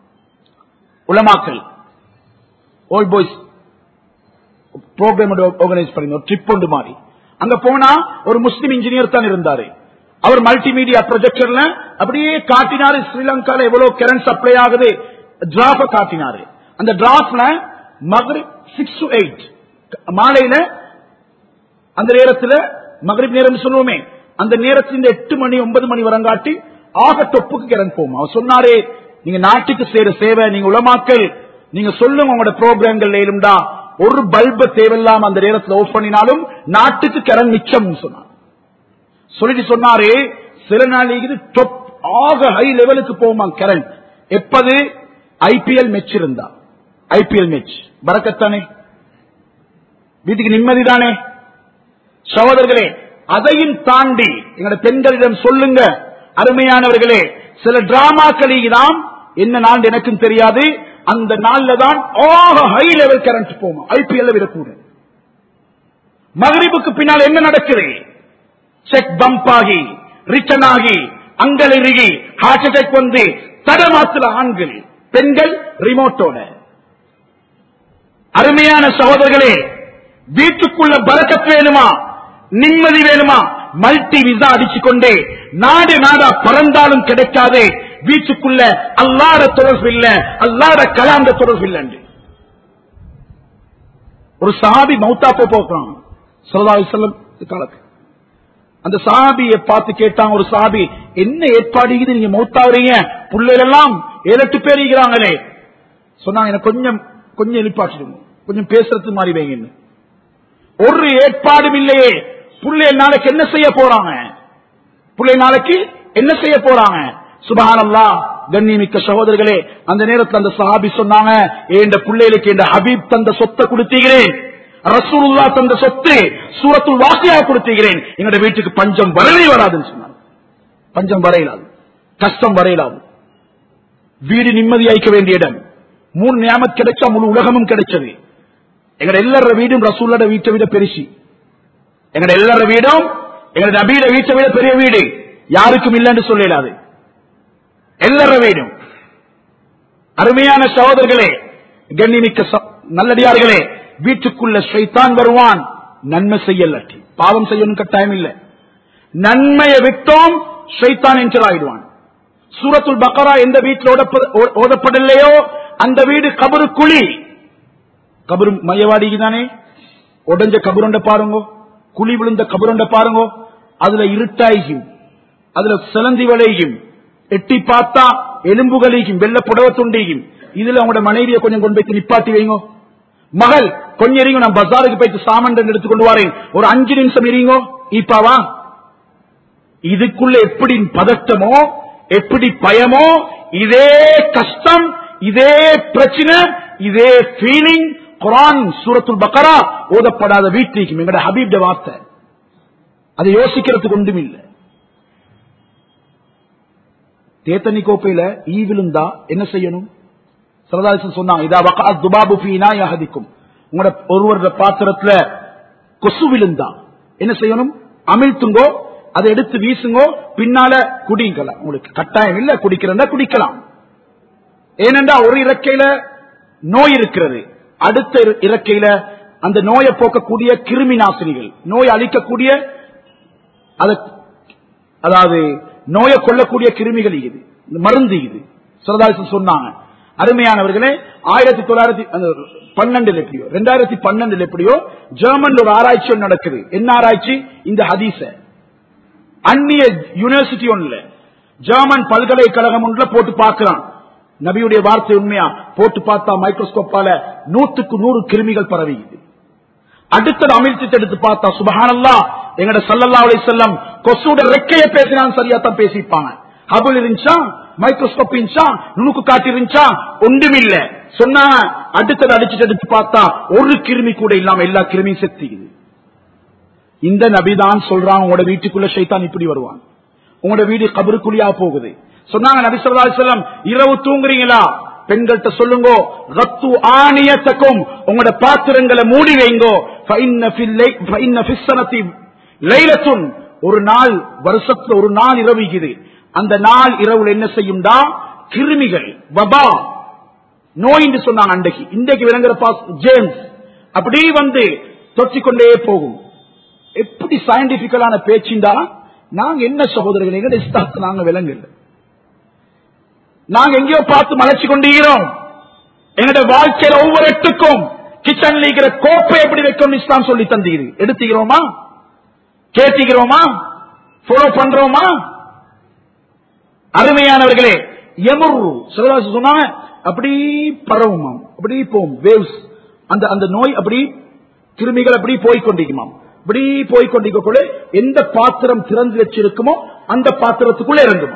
உலமாக்கல் ஓல்ட் பாய்ஸ் ப்ரோக்ராம் ஆர்கனைஸ் பண்ணி ஒரு ட்ரிப் ஒன்று மாறி அங்க போனா ஒரு முஸ்லிம் இன்ஜினியர் தான் இருந்தாரு அவர் மல்டிமீடியா ப்ரொஜெக்டர்ல அப்படியே காட்டினாரு ஸ்ரீலங்கால எவ்வளவு கரண்ட் சப்ளை ஆகுது டிராஃப காட்டினாரு அந்த டிராஃப்ல மகரிப் சிக்ஸ் டு எயிட் மாலையில அந்த நேரத்துல மகரிப் நேரம் சொல்லுவோமே அந்த நேரத்தில் இந்த எட்டு மணி ஒன்பது மணி வரங்காட்டி ஆக தொப்புக்கு கரண்ட் போகும் அவர் சொன்னாரே நீங்க நாட்டுக்கு செய்யற சேவை நீங்க உலமாக்கல் நீங்க சொல்லுங்க உங்களோட ப்ரோக்ராம்கள் இருந்தா ஒரு பல்ப தேவையில்லாம அந்த நேரத்தில் ஆஃப் பண்ணினாலும் நாட்டுக்கு கரண்ட் மிச்சம் சொன்னார் சொல்லிட்டு சொன்னாரு சில நாளைக்கு டொப் ஆக ஹை லெவலுக்கு போகுமா கரண்ட் எப்பது ஐபிஎல் மெச் இருந்தா ஐபிஎல் மெச் பறக்கத்தானே வீட்டுக்கு நிம்மதி தானே சகோதரர்களே அதையும் தாண்டி எங்களோட பெண்களிடம் சொல்லுங்க அருமையானவர்களே சில டிராமாக்களை தான் என்ன நாள் எனக்கும் தெரியாது அந்த நாள்ல தான் ஆக ஹை லெவல் கரண்ட் போகும் ஐபிஎல் விடக்கூட மகரிபுக்கு பின்னால் என்ன நடக்குது செக் பம்ப் ஆகி ரிட்டன் ஆகி அங்கல் இறுகி ஹார்ட் அட்டாக் வந்து தடமாத்துல ஆண்கள் பெண்கள் ரிமோட்டோட அருமையான சகோதரர்களே வீட்டுக்குள்ள பரக்கத் வேணுமா நிம்மதி வேணுமா மல்டி விசா அடிச்சு கொண்டே நாடு நாடா பறந்தாலும் கிடைக்காது வீட்டுக்குள்ள அல்லாத தொடர்பு இல்ல அல்லாத கலாந்த தொடர்பு இல்லை ஒரு சாபி மௌத்தா போக்குறான் சொல்லி செல்லம் காலத்து அந்த சாபியை பார்த்து கேட்டாங்க ஒரு சாபி என்ன ஏற்பாடு இது நீங்க மௌத்தாவறீங்க பிள்ளைகளெல்லாம் ஏழு எட்டு பேர் இருக்கிறாங்களே சொன்னாங்க எனக்கு கொஞ்சம் கொஞ்சம் எழுப்பாச்சிடுங்க கொஞ்சம் பேசுறது மாதிரி வைங்கன்னு ஒரு ஏற்பாடும் இல்லையே புள்ளை நாளைக்கு என்ன செய்ய போறாங்க புள்ளை நாளைக்கு என்ன செய்ய போறாங்க சுபஹானல்லா கண்ணியமிக்க சகோதரர்களே அந்த நேரத்தில் அந்த சஹாபி சொன்னாங்க என் பிள்ளைகளுக்கு என் ஹபீப் தந்த சொத்தை கொடுத்தீங்களேன் ரசூலுல்லா தந்த சொத்து சூரத்துல் வாசியா கொடுத்தீங்களேன் எங்களோட வீட்டுக்கு பஞ்சம் வரவே வராதுன்னு சொன்னாங்க பஞ்சம் வரையிலாது கஷ்டம் வரையிலாது வீடு நிம்மதியாய்க்க வேண்டிய இடம் மூணு நியாமத் கிடைச்சா முழு உலகமும் கிடைச்சது எங்கட எல்லார வீடும் ரசூல்லோட வீட்டை விட பெருசி எங்கட எல்லார வீடும் எங்கட நபீட வீட்டை விட பெரிய வீடு யாருக்கும் இல்லைன்னு சொல்லலாது எல்லார வீடும் அருமையான சகோதரர்களே கண்ணிமிக்க ச- நல்லடியார்களே வீட்டுக்குள்ள ஷைத்தான் வருவான் நன்மை செய்யலட்டி பாவம் செய்யணும் கட்டாயம் இல்லை நன்மையை விட்டோம் ஷைத்தான் என்று ஆயிடுவான் சூரத்துல் பக்கரா எந்த வீட்டில் ஓடப்ப- ஓ- ஓதப்படலையோ அந்த வீடு கபரு குழி கபரு மையவாடிக்கு தானே உடஞ்ச கபருண்ட பாருங்க குழி விழுந்த கபருண்ட பாருங்க அதுல இருட்டாய்கும் அதுல சிலந்தி வளையும் எட்டி பார்த்தா எலும்புகளையும் வெள்ள புடவ துண்டியும் இதுல உங்களோட மனைவியை கொஞ்சம் கொண்டு போய் நிப்பாட்டி வைங்க மகள் கொஞ்சம் இருங்க நான் பஜாருக்கு போயிட்டு சாமன் எடுத்து கொண்டு வரேன் ஒரு அஞ்சு நிமிஷம் இருங்கோ இப்பாவா இதுக்குள்ள எப்படி பதட்டமோ எப்படி பயமோ இதே கஷ்டம் இதே பிரச்சனை இதே ஃபீலிங் குரான் சூரத்துல் பக்கரா ஓதப்படாத வீட்டுக்கு எங்கட ஹபீப் வார்த்தை அதை யோசிக்கிறதுக்கு ஒன்றும் இல்லை தேத்தனி கோப்பையில ஈ விழுந்தா என்ன செய்யணும் சரதாசன் சொன்னாங்க இதா வகா துபாபு ஃபீனா யஹதிக்கும் உங்களோட ஒருவரோட பாத்திரத்துல கொசு விழுந்தா என்ன செய்யணும் அமிழ்த்துங்கோ அதை எடுத்து வீசுங்கோ பின்னால குடிக்கலாம் உங்களுக்கு கட்டாயம் இல்ல குடிக்கிறதா குடிக்கலாம் ஏனென்றா ஒரு இறக்கையில நோய் இருக்கிறது அடுத்த இற- இறக்கையில அந்த நோயை போக்கக்கூடிய கிருமி நாசினிகள் நோய் அழிக்கக்கூடிய அத- அதாவது நோயை கொல்லக்கூடிய கிருமிகள் இது இந்த மருந்து இது சிறதாசன் சொன்னாங்க அருமையானவர்களே ஆயிரத்தி தொள்ளாயிரத்தி பன்னெண்டுல எப்படியோ ரெண்டாயிரத்தி பன்னெண்டுல எப்படியோ ஜெர்மன்ல ஒரு ஆராய்ச்சி ஒண்ணு நடக்குது என்ன ஆராய்ச்சி இந்த ஹதீஸ அந்நிய யூனிவர்சிட்டி ஒன்றுல ஜெர்மன் பல்கலைக்கழகம் ஒன்றுல போட்டு பார்க்கிறான் நபியுடைய வார்த்தை உண்மையா போட்டு பார்த்தா மைக்ரோஸ்கோப்பால நூத்துக்கு நூறு கிருமிகள் பரவியுது அடுத்தது அமிழ்த்து எடுத்து பார்த்தா சுபஹானல்லா எங்கட சல்லல்லா அலைஹி செல்லம் கொசுட ரெக்கைய பேசினாலும் சரியா தான் பேசிப்பாங்க ஹபுல் இருந்துச்சா மைக்ரோஸ்கோப் இருந்துச்சா நுணுக்கு காட்டி இருந்துச்சா ஒன்றுமில்ல சொன்னா அடுத்தது அடிச்சுட்டு எடுத்து பார்த்தா ஒரு கிருமி கூட இல்லாம எல்லா கிருமியும் செத்துக்குது இந்த நபிதான் சொல்றான் உங்களோட வீட்டுக்குள்ள ஷைத்தான் இப்படி வருவான் உங்களோட வீடு கபருக்குழியா போகுது சொன்னாங்க நபி ஸல்லல்லாஹு அலைஹி வஸல்லம் இரவு தூங்குறீங்களா பெண்கள்கிட்ட சொல்லுங்க ரத்து ஆணியத்தக்கும் உங்களோட பாத்திரங்களை மூடி வைங்கோ ஃபைன்ன ஃபில் லை- ஃபைன்ன ஃபிஸ் ஸனத்தி லைலத்துன் ஒரு நாள் வருஷத்துல ஒரு நாள் இரவுக்குது அந்த நாள் இரவுல என்ன செய்யும்டா கிருமிகள் வபா நோய் என்று சொன்னாங்க அன்றைக்கு இன்றைக்கு விளங்குற பாஸ் ஜேம்ஸ் அப்படி வந்து தொற்றிக்கொண்டே போகும் எப்படி சயின்டிபிக்கலான பேச்சுண்டா நாங்க என்ன சகோதரர்கள் எங்க இஸ்தாத்து நாங்க விளங்கல நாங்க எங்கேயோ பார்த்து மலைச்சு கொண்டிருக்கிறோம் எங்களுடைய வாழ்க்கையில ஒவ்வொரு எட்டுக்கும் கிச்சன்ல இருக்கிற கோப்பை எப்படி வைக்கணும் இஸ்லாம் சொல்லி தந்தீரு எடுத்துக்கிறோமா கேட்டுக்கிறோமா ஃபாலோ பண்றோமா அருமையானவர்களே எமுரு சிலதாசு சொன்னாங்க அப்படி பரவுமாம் அப்படி போகும் வேவ்ஸ் அந்த அந்த நோய் அப்படி கிருமிகள் அப்படி போய்கொண்டிருக்குமாம் அப்படி போய்கொண்டிருக்கக்குள்ள எந்த பாத்திரம் திறந்து வச்சிருக்குமோ அந்த பாத்திரத்துக்குள்ள இறங்குமா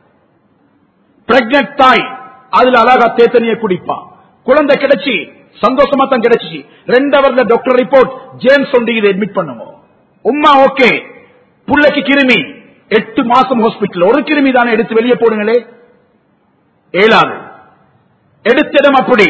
பிரெக்னட் தாய் அதுல அழகா தேத்தனிய குடிப்பா குழந்தை கிடைச்சி சந்தோஷமா தான் கிடைச்சிச்சு ரெண்டவர்ல டாக்டர் ரிப்போர்ட் ஜேம்ஸ் சொல்லி இதை அட்மிட் பண்ணுவோம் உம்மா ஓகே புள்ளைக்கு கிருமி எட்டு மாசம் ஹாஸ்பிட்டல் ஒரு கிருமி தானே எடுத்து வெளியே போடுங்களே ஏழாது எடுத்திடம் அப்படி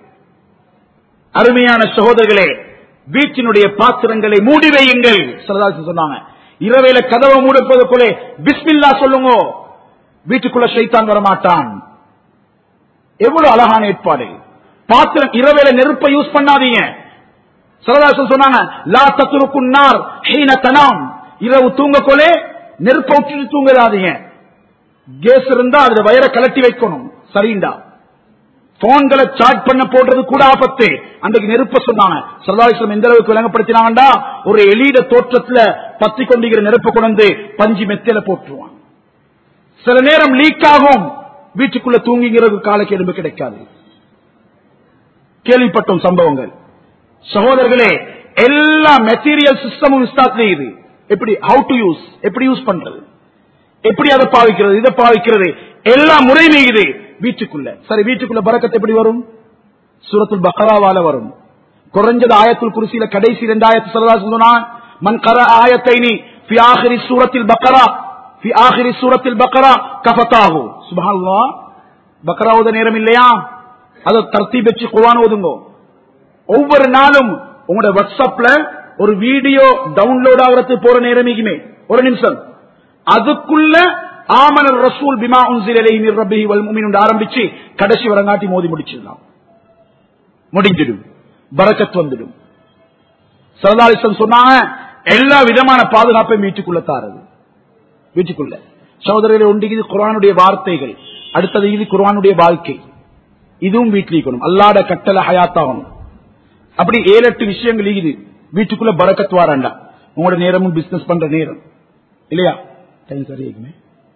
அருமையான சகோதரர்களே வீட்டினுடைய பாத்திரங்களை மூடி வையுங்கள் சிலதாசி சொன்னாங்க இரவையில கதவை மூடப்போதுக்குள்ளே பிஸ்மில்லா சொல்லுங்க வீட்டுக்குள்ள ஷைத்தான் வரமாட்டான் எவ்வளவு அழகான ஏற்பாடு பாத்திரம் இரவேல நெருப்பை யூஸ் பண்ணாதீங்க சிலதாசன் சொன்னாங்க லா தத்துருக்குன்னார் ஹீன தனாம் இரவு தூங்கக்கொலே நெருப்பை விட்டுட்டு தூங்காதீங்க கேஸ் இருந்தா அதுல வயரை கலட்டி வைக்கணும் சரிண்டா போன்களை சார்ஜ் பண்ண போடுறது கூட ஆபத்து அன்றைக்கு நெருப்ப சொன்னாங்க சரதாரிசம் எந்த அளவுக்கு விளங்கப்படுத்தினாங்கடா ஒரு எளித தோற்றத்துல பத்தி கொண்டிருக்கிற நெருப்பை கொண்டு பஞ்சு மெத்தையில போட்டுருவான் சில நேரம் லீக் ஆகும் வீட்டுக்குள்ள தூங்கிங்கிறது காலக்கு எலும்பு கிடைக்காது கேள்விப்பட்டோம் சம்பவங்கள் சகோதரர்களே எல்லா மெட்டீரியல் சிஸ்டமும் இஸ்தாத்ல இது எப்படி ஹவு டு யூஸ் எப்படி யூஸ் பண்றது எப்படி அதை பாவிக்கிறது இதை பாவிக்கிறது எல்லா முறையுமே இது வீட்டுக்குள்ள சரி வீட்டுக்குள்ள பறக்கத்து எப்படி வரும் சூரத்துல் பக்கராவால வரும் குறைஞ்சது ஆயத்துல் குருசியில கடைசி ரெண்டு ஆயத்து சொல்லதா சொன்னா மன் கர ஆயத்தைனி ஃபி ஆஹிரி சூரத்தில் பக்கரா ஃபி ஆஹிரி சூரத்தில் பக்கரா கஃபத்தாகு சுபஹானல்லாஹ் பக்கரா ஓத நேரம் இல்லையா அதை தர்த்தீப் வச்சு குர்ஆன் ஓதுங்க ஒவ்வொரு நாளும் உங்களோட வாட்ஸ்அப்ல ஒரு வீடியோ டவுன்லோட் ஆகிறதுக்கு போற நேரமே ஒரு நிமிஷம் அதுக்குள்ள ஆமனர் ரசூல் பிமா உன்சில் அலைஹி மிர் ரப்பிஹி வல் முஃமினூன் ஆரம்பிச்சு கடைசி வரங்காட்டி மோதி முடிச்சிடலாம் முடிஞ்சிடும் பரக்கத் வந்துடும் சரதாலிசன் சொன்னாங்க எல்லா விதமான பாதுகாப்பையும் வீட்டுக்குள்ள தாரது வீட்டுக்குள்ள சகோதரர்கள் ஒன்று இது குரானுடைய வார்த்தைகள் அடுத்தது இது குரானுடைய வாழ்க்கை இதுவும் வீட்டில் இருக்கணும் அல்லாட கட்டளை ஹயாத்தாகணும் அப்படி ஏழு எட்டு விஷயங்கள் இது வீட்டுக்குள்ள பரக்கத் வாரண்டா உங்களோட நேரமும் பிசினஸ் பண்ற நேரம் இல்லையா டைம் சரியாக்குமே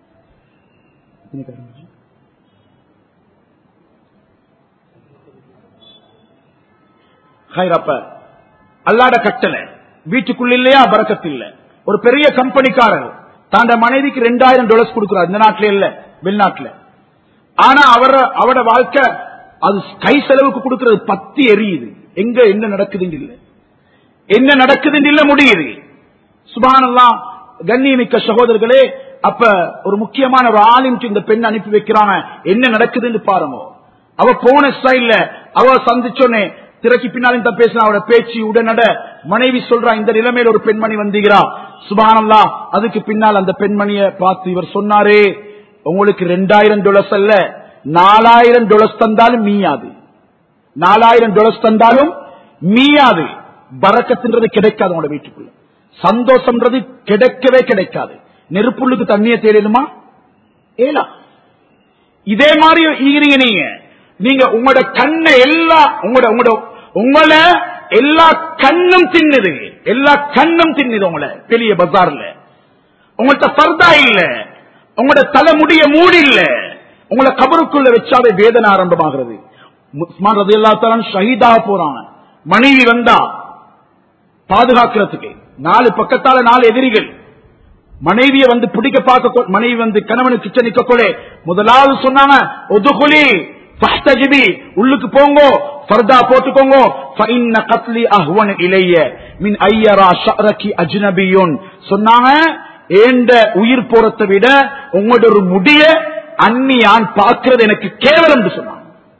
அப்ப அல்லாட கட்டளை வீட்டுக்குள்ள இல்லையா பறக்கத்து இல்ல ஒரு பெரிய கம்பெனிக்காரர் தாண்ட மனைவிக்கு ரெண்டாயிரம் டாலர்ஸ் கொடுக்கிறார் இந்த நாட்டில இல்ல வெளிநாட்டுல ஆனா அவர அவட வாழ்க்கை அது கை செலவுக்கு கொடுக்கிறது பத்தி எரியுது எங்க என்ன நடக்குதுன்னு இல்ல என்ன நடக்குதுன்னு இல்ல முடியுது சுபானல்லாம் கண்ணியமிக்க சகோதரர்களே அப்ப ஒரு முக்கியமான ஒரு ஆளுக்கு இந்த பெண் அனுப்பி வைக்கிறாங்க என்ன நடக்குதுன்னு பாருங்க அவ போன ஸ்டைல்ல அவ சந்திச்சோன்னே திரைக்கு பின்னாலும் தான் பேசினா அவரோட பேச்சு உடனட மனைவி சொல்றா இந்த நிலைமையில ஒரு பெண்மணி வந்தீங்களா சுபானல்லா அதுக்கு பின்னால் அந்த பெண்மணியை பார்த்து இவர் சொன்னாரே உங்களுக்கு ரெண்டாயிரம் டொலர்ஸ் அல்ல நாலாயிரம் டொலர்ஸ் தந்தாலும் மீயாது நாலாயிரம் டொலர்ஸ் தந்தாலும் மீயாது பறக்கத்துன்றது கிடைக்காது உங்களோட வீட்டுக்குள்ள சந்தோஷம்ன்றது கிடைக்கவே கிடைக்காது நெருப்புள்ளுக்கு தண்ணியை தேடணுமா ஏலா இதே மாதிரி ஈகிறீங்க நீங்க நீங்க உங்களோட கண்ணை எல்லா உங்களோட உங்களோட உங்களை எல்லா கண்ணும் தின்னுது எல்லா கண்ணும் தின்னுது உங்களை பெரிய பஜார்ல உங்கள்கிட்ட பர்தா இல்ல உங்களோட தலைமுடிய மூடி இல்ல உங்களை கபருக்குள்ள வச்சாவே வேதனை ஆரம்பமாகிறது உஸ்மான் ரதி அல்லா ஷஹீதாக போறாங்க மனைவி வந்தா பாதுகாக்கிறதுக்கு நாலு பக்கத்தால நாலு எதிரிகள் மனைவியை வந்து பிடிக்க பார்க்க மனைவி வந்து கணவனுக்கு கிச்ச நிக்க கொலே முதலாவது சொன்னாங்க ஒதுகுலி ஃபஹ்தஜிபி உள்ளுக்கு போங்கோ ஃபர்தா போட்டுக்கோங்க ஃபஇன்ன கத்லி அஹ்வன் இலைய மின் ஐயரா ஷஅரகி அஜ்னபியுன் சொன்னாங்க ஏண்ட உயிர் போறதை விட உங்களோட ஒரு முடிய அந்நியான் பார்க்கிறது எனக்கு கேவலம் சொன்னாங்க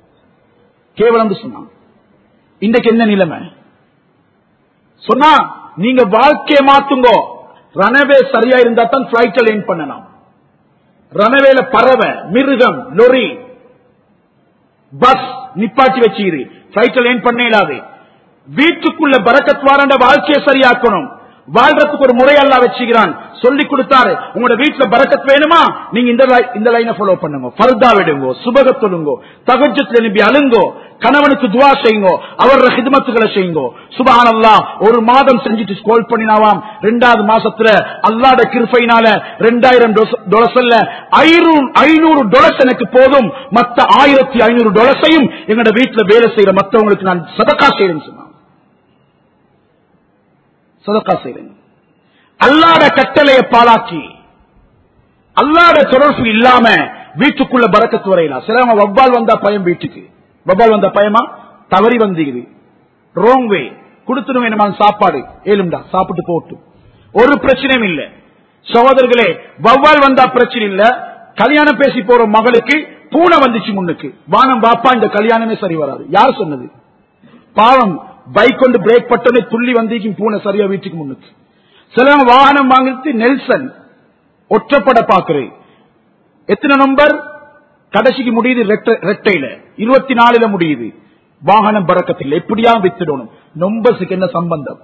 கேவலம் சொன்னாங்க இன்றைக்கு என்ன நிலைமை சொன்னா நீங்க வாழ்க்கையை மாத்துங்கோ ரனவே சரியா இருந்தா தான் பிளைட்ல லேன் பண்ணலாம் ரனவேல பறவை மிருகம் லொரி பஸ் நிப்பாட்டி வச்சுது பிளைட்ல லேன் பண்ண இயலாது வீட்டுக்குள்ள பறக்கத் வாரண்ட வாழ்க்கையை சரியாக்கணும் வாழ்றதுக்கு ஒரு முறை அல்லா வச்சுக்கிறான் சொல்லி கொடுத்தாரு உங்களோட வீட்டுல பறக்கத் வேணுமா நீங்க இந்த லை- இந்த லைனை ஃபாலோ பண்ணுங்க பர்தா விடுங்கோ சுபக தொழுங்கோ தகஜத்துல நிபி அழுங்கோ கணவனுக்கு துவா செய்யுங்கோ அவர ஹிதமத்துகளை செய்யுங்கோ சுபஹான் அல்லா ஒரு மாதம் செஞ்சுட்டு ஸ்கோல் பண்ணினாவாம் ரெண்டாவது மாசத்துல அல்லாட கிருப்பையினால ரெண்டாயிரம் டொலசல்ல ஐநூறு டொலஸ் எனக்கு போதும் மத்த ஆயிரத்தி ஐநூறு டொலஸையும் எங்களோட வீட்டுல வேலை செய்யற மத்தவங்களுக்கு நான் சதக்கா செய்யறேன்னு சொன்னான் சதக்கா செய்யறேன் அல்லாட கட்டளையை பாலாக்கி அல்லாட தொடர்பு இல்லாம வீட்டுக்குள்ள பறக்கத்து வரையலாம் சிலவங்க வவ்வால் வந்தா பயம் வீட்டுக்கு வவ்வால் வந்த பயமா தவறி வந்தீங்க ரோங் வே கொடுத்துடும் வேணுமா சாப்பாடு ஏழும்டா சாப்பிட்டு போட்டு ஒரு பிரச்சனையும் இல்ல சகோதரர்களே வவ்வால் வந்தா பிரச்சனை இல்ல கல்யாணம் பேசி போற மகளுக்கு பூனை வந்துச்சு முன்னுக்கு வானம் பாப்பா இந்த கல்யாணமே சரி வராது யார் சொன்னது பாவம் பைக் கொண்டு பிரேக் பட்டோன்னே துள்ளி வந்திக்கும் பூனை சரியா வீட்டுக்கு முன்னுக்கு சிலவங்க வாகனம் வாங்கிட்டு நெல்சன் ஒற்றப்பட பாக்குறேன் எத்தனை நம்பர் கடைசிக்கு முடியுது ரெட்ட- ரெட்டையில இருபத்தி நாலுல முடியுது வாகனம் பறக்கத்தில் எப்படியா வித்துடணும் நொம்பஸுக்கு என்ன சம்பந்தம்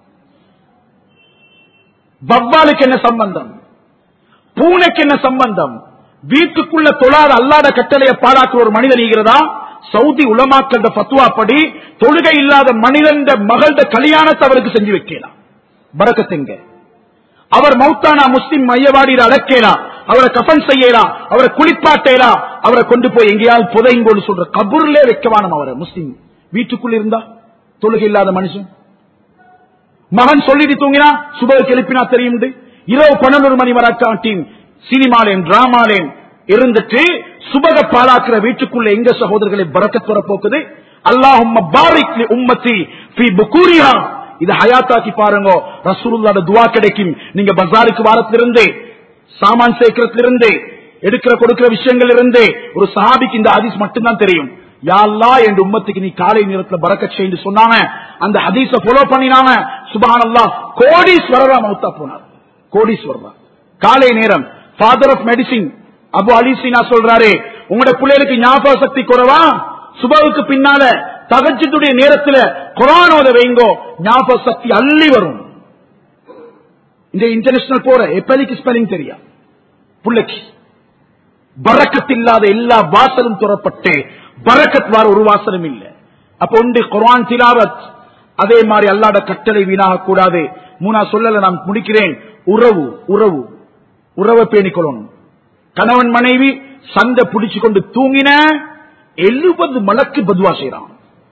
வவ்வாலுக்கு என்ன சம்பந்தம் பூனைக்கு என்ன சம்பந்தம் வீட்டுக்குள்ள தொழாத அல்லாத கட்டளையை பாழாக்குற ஒரு மனிதன் ஈகிறதா சவுதி உலமாக்கண்ட பத்துவா படி தொழுகை இல்லாத மனிதன் மகள கல்யாணத்தை அவருக்கு செஞ்சு வைக்கலாம் பறக்கத்துங்க அவர் மௌத்தானா முஸ்லிம் மையவாடியில் அடக்கலாம் அவரை கஃன் செய்யலாம் அவரை குளிப்பாட்டலாம் அவரை கொண்டு போய் எங்கேயாவது புதைங்கோன்னு சொல்ற கபூர்லே வைக்கவானம் அவரை முஸ்லிம் வீட்டுக்குள்ள இருந்தா தொழுகை இல்லாத மனுஷன் மகன் சொல்லிட்டு தூங்கினா சுபருக்கு எழுப்பினா தெரியும் இரவு பன்னெண்டு மணி வரைக்கும் சினிமாலேன் டிராமாலேன் இருந்துட்டு சுபக பாலாக்குற வீட்டுக்குள்ள எங்க சகோதரர்களை பறக்கத் போக்குது அல்லாஹும் பாரிக் லி உம்மத்தி ஃபீ புகூரிஹா இது ஹயாத்தாக்கி பாருங்க ரசூலுல்லாஹ்ட துவா கிடைக்கும் நீங்க பஜாருக்கு வாரத்திலிருந்து சாமான் சேர்க்கறதிலிருந்து எடுக்கிற கொடுக்கிற விஷயங்கள் இருந்து ஒரு சஹாபிக்கு இந்த ஹதீஸ் மட்டும்தான் தெரியும் யா அல்லாஹ் என் உம்மத்துக்கு நீ காலை நேரத்துல பறக்கச் செய்து சொன்னாங்க அந்த ஹதீஸ ஃபாலோ பண்ணினாங்க சுபஹானல்லாஹ் கோடீஸ்வரரா மௌத்தா போனார் கோடீஸ்வரரா காலை நேரம் father of medicine Abu Ali Sina சொல்றாரு உங்களோட பிள்ளைகளுக்கு ஞாபக சக்தி குறைவா சுபவுக்கு பின்னால தகஜத்துடைய நேரத்துல குரான் ஓத வைங்கோ ஞாபக சக்தி அள்ளி வரும் இந்த இன்டர்நேஷனல் போற எப்பதிக்கு ஸ்பெல்லிங் தெரியா புள்ளைக்கு பறக்கத் இல்லாத எல்லா வாசலும் துறப்பட்டு பறக்கத் வார ஒரு வாசலும் இல்ல அப்ப உண்டு குர்ஆன் திலாவத் அதே மாதிரி அல்லாட கட்டளை வீணாக கூடாது மூணா சொல்லல நான் முடிக்கிறேன் உறவு உறவு உறவை பேணிக்கொள்ளணும் கணவன் மனைவி சண்டை பிடிச்சு கொண்டு தூங்கின எழுபது மலக்கு பதுவா செய்யறான்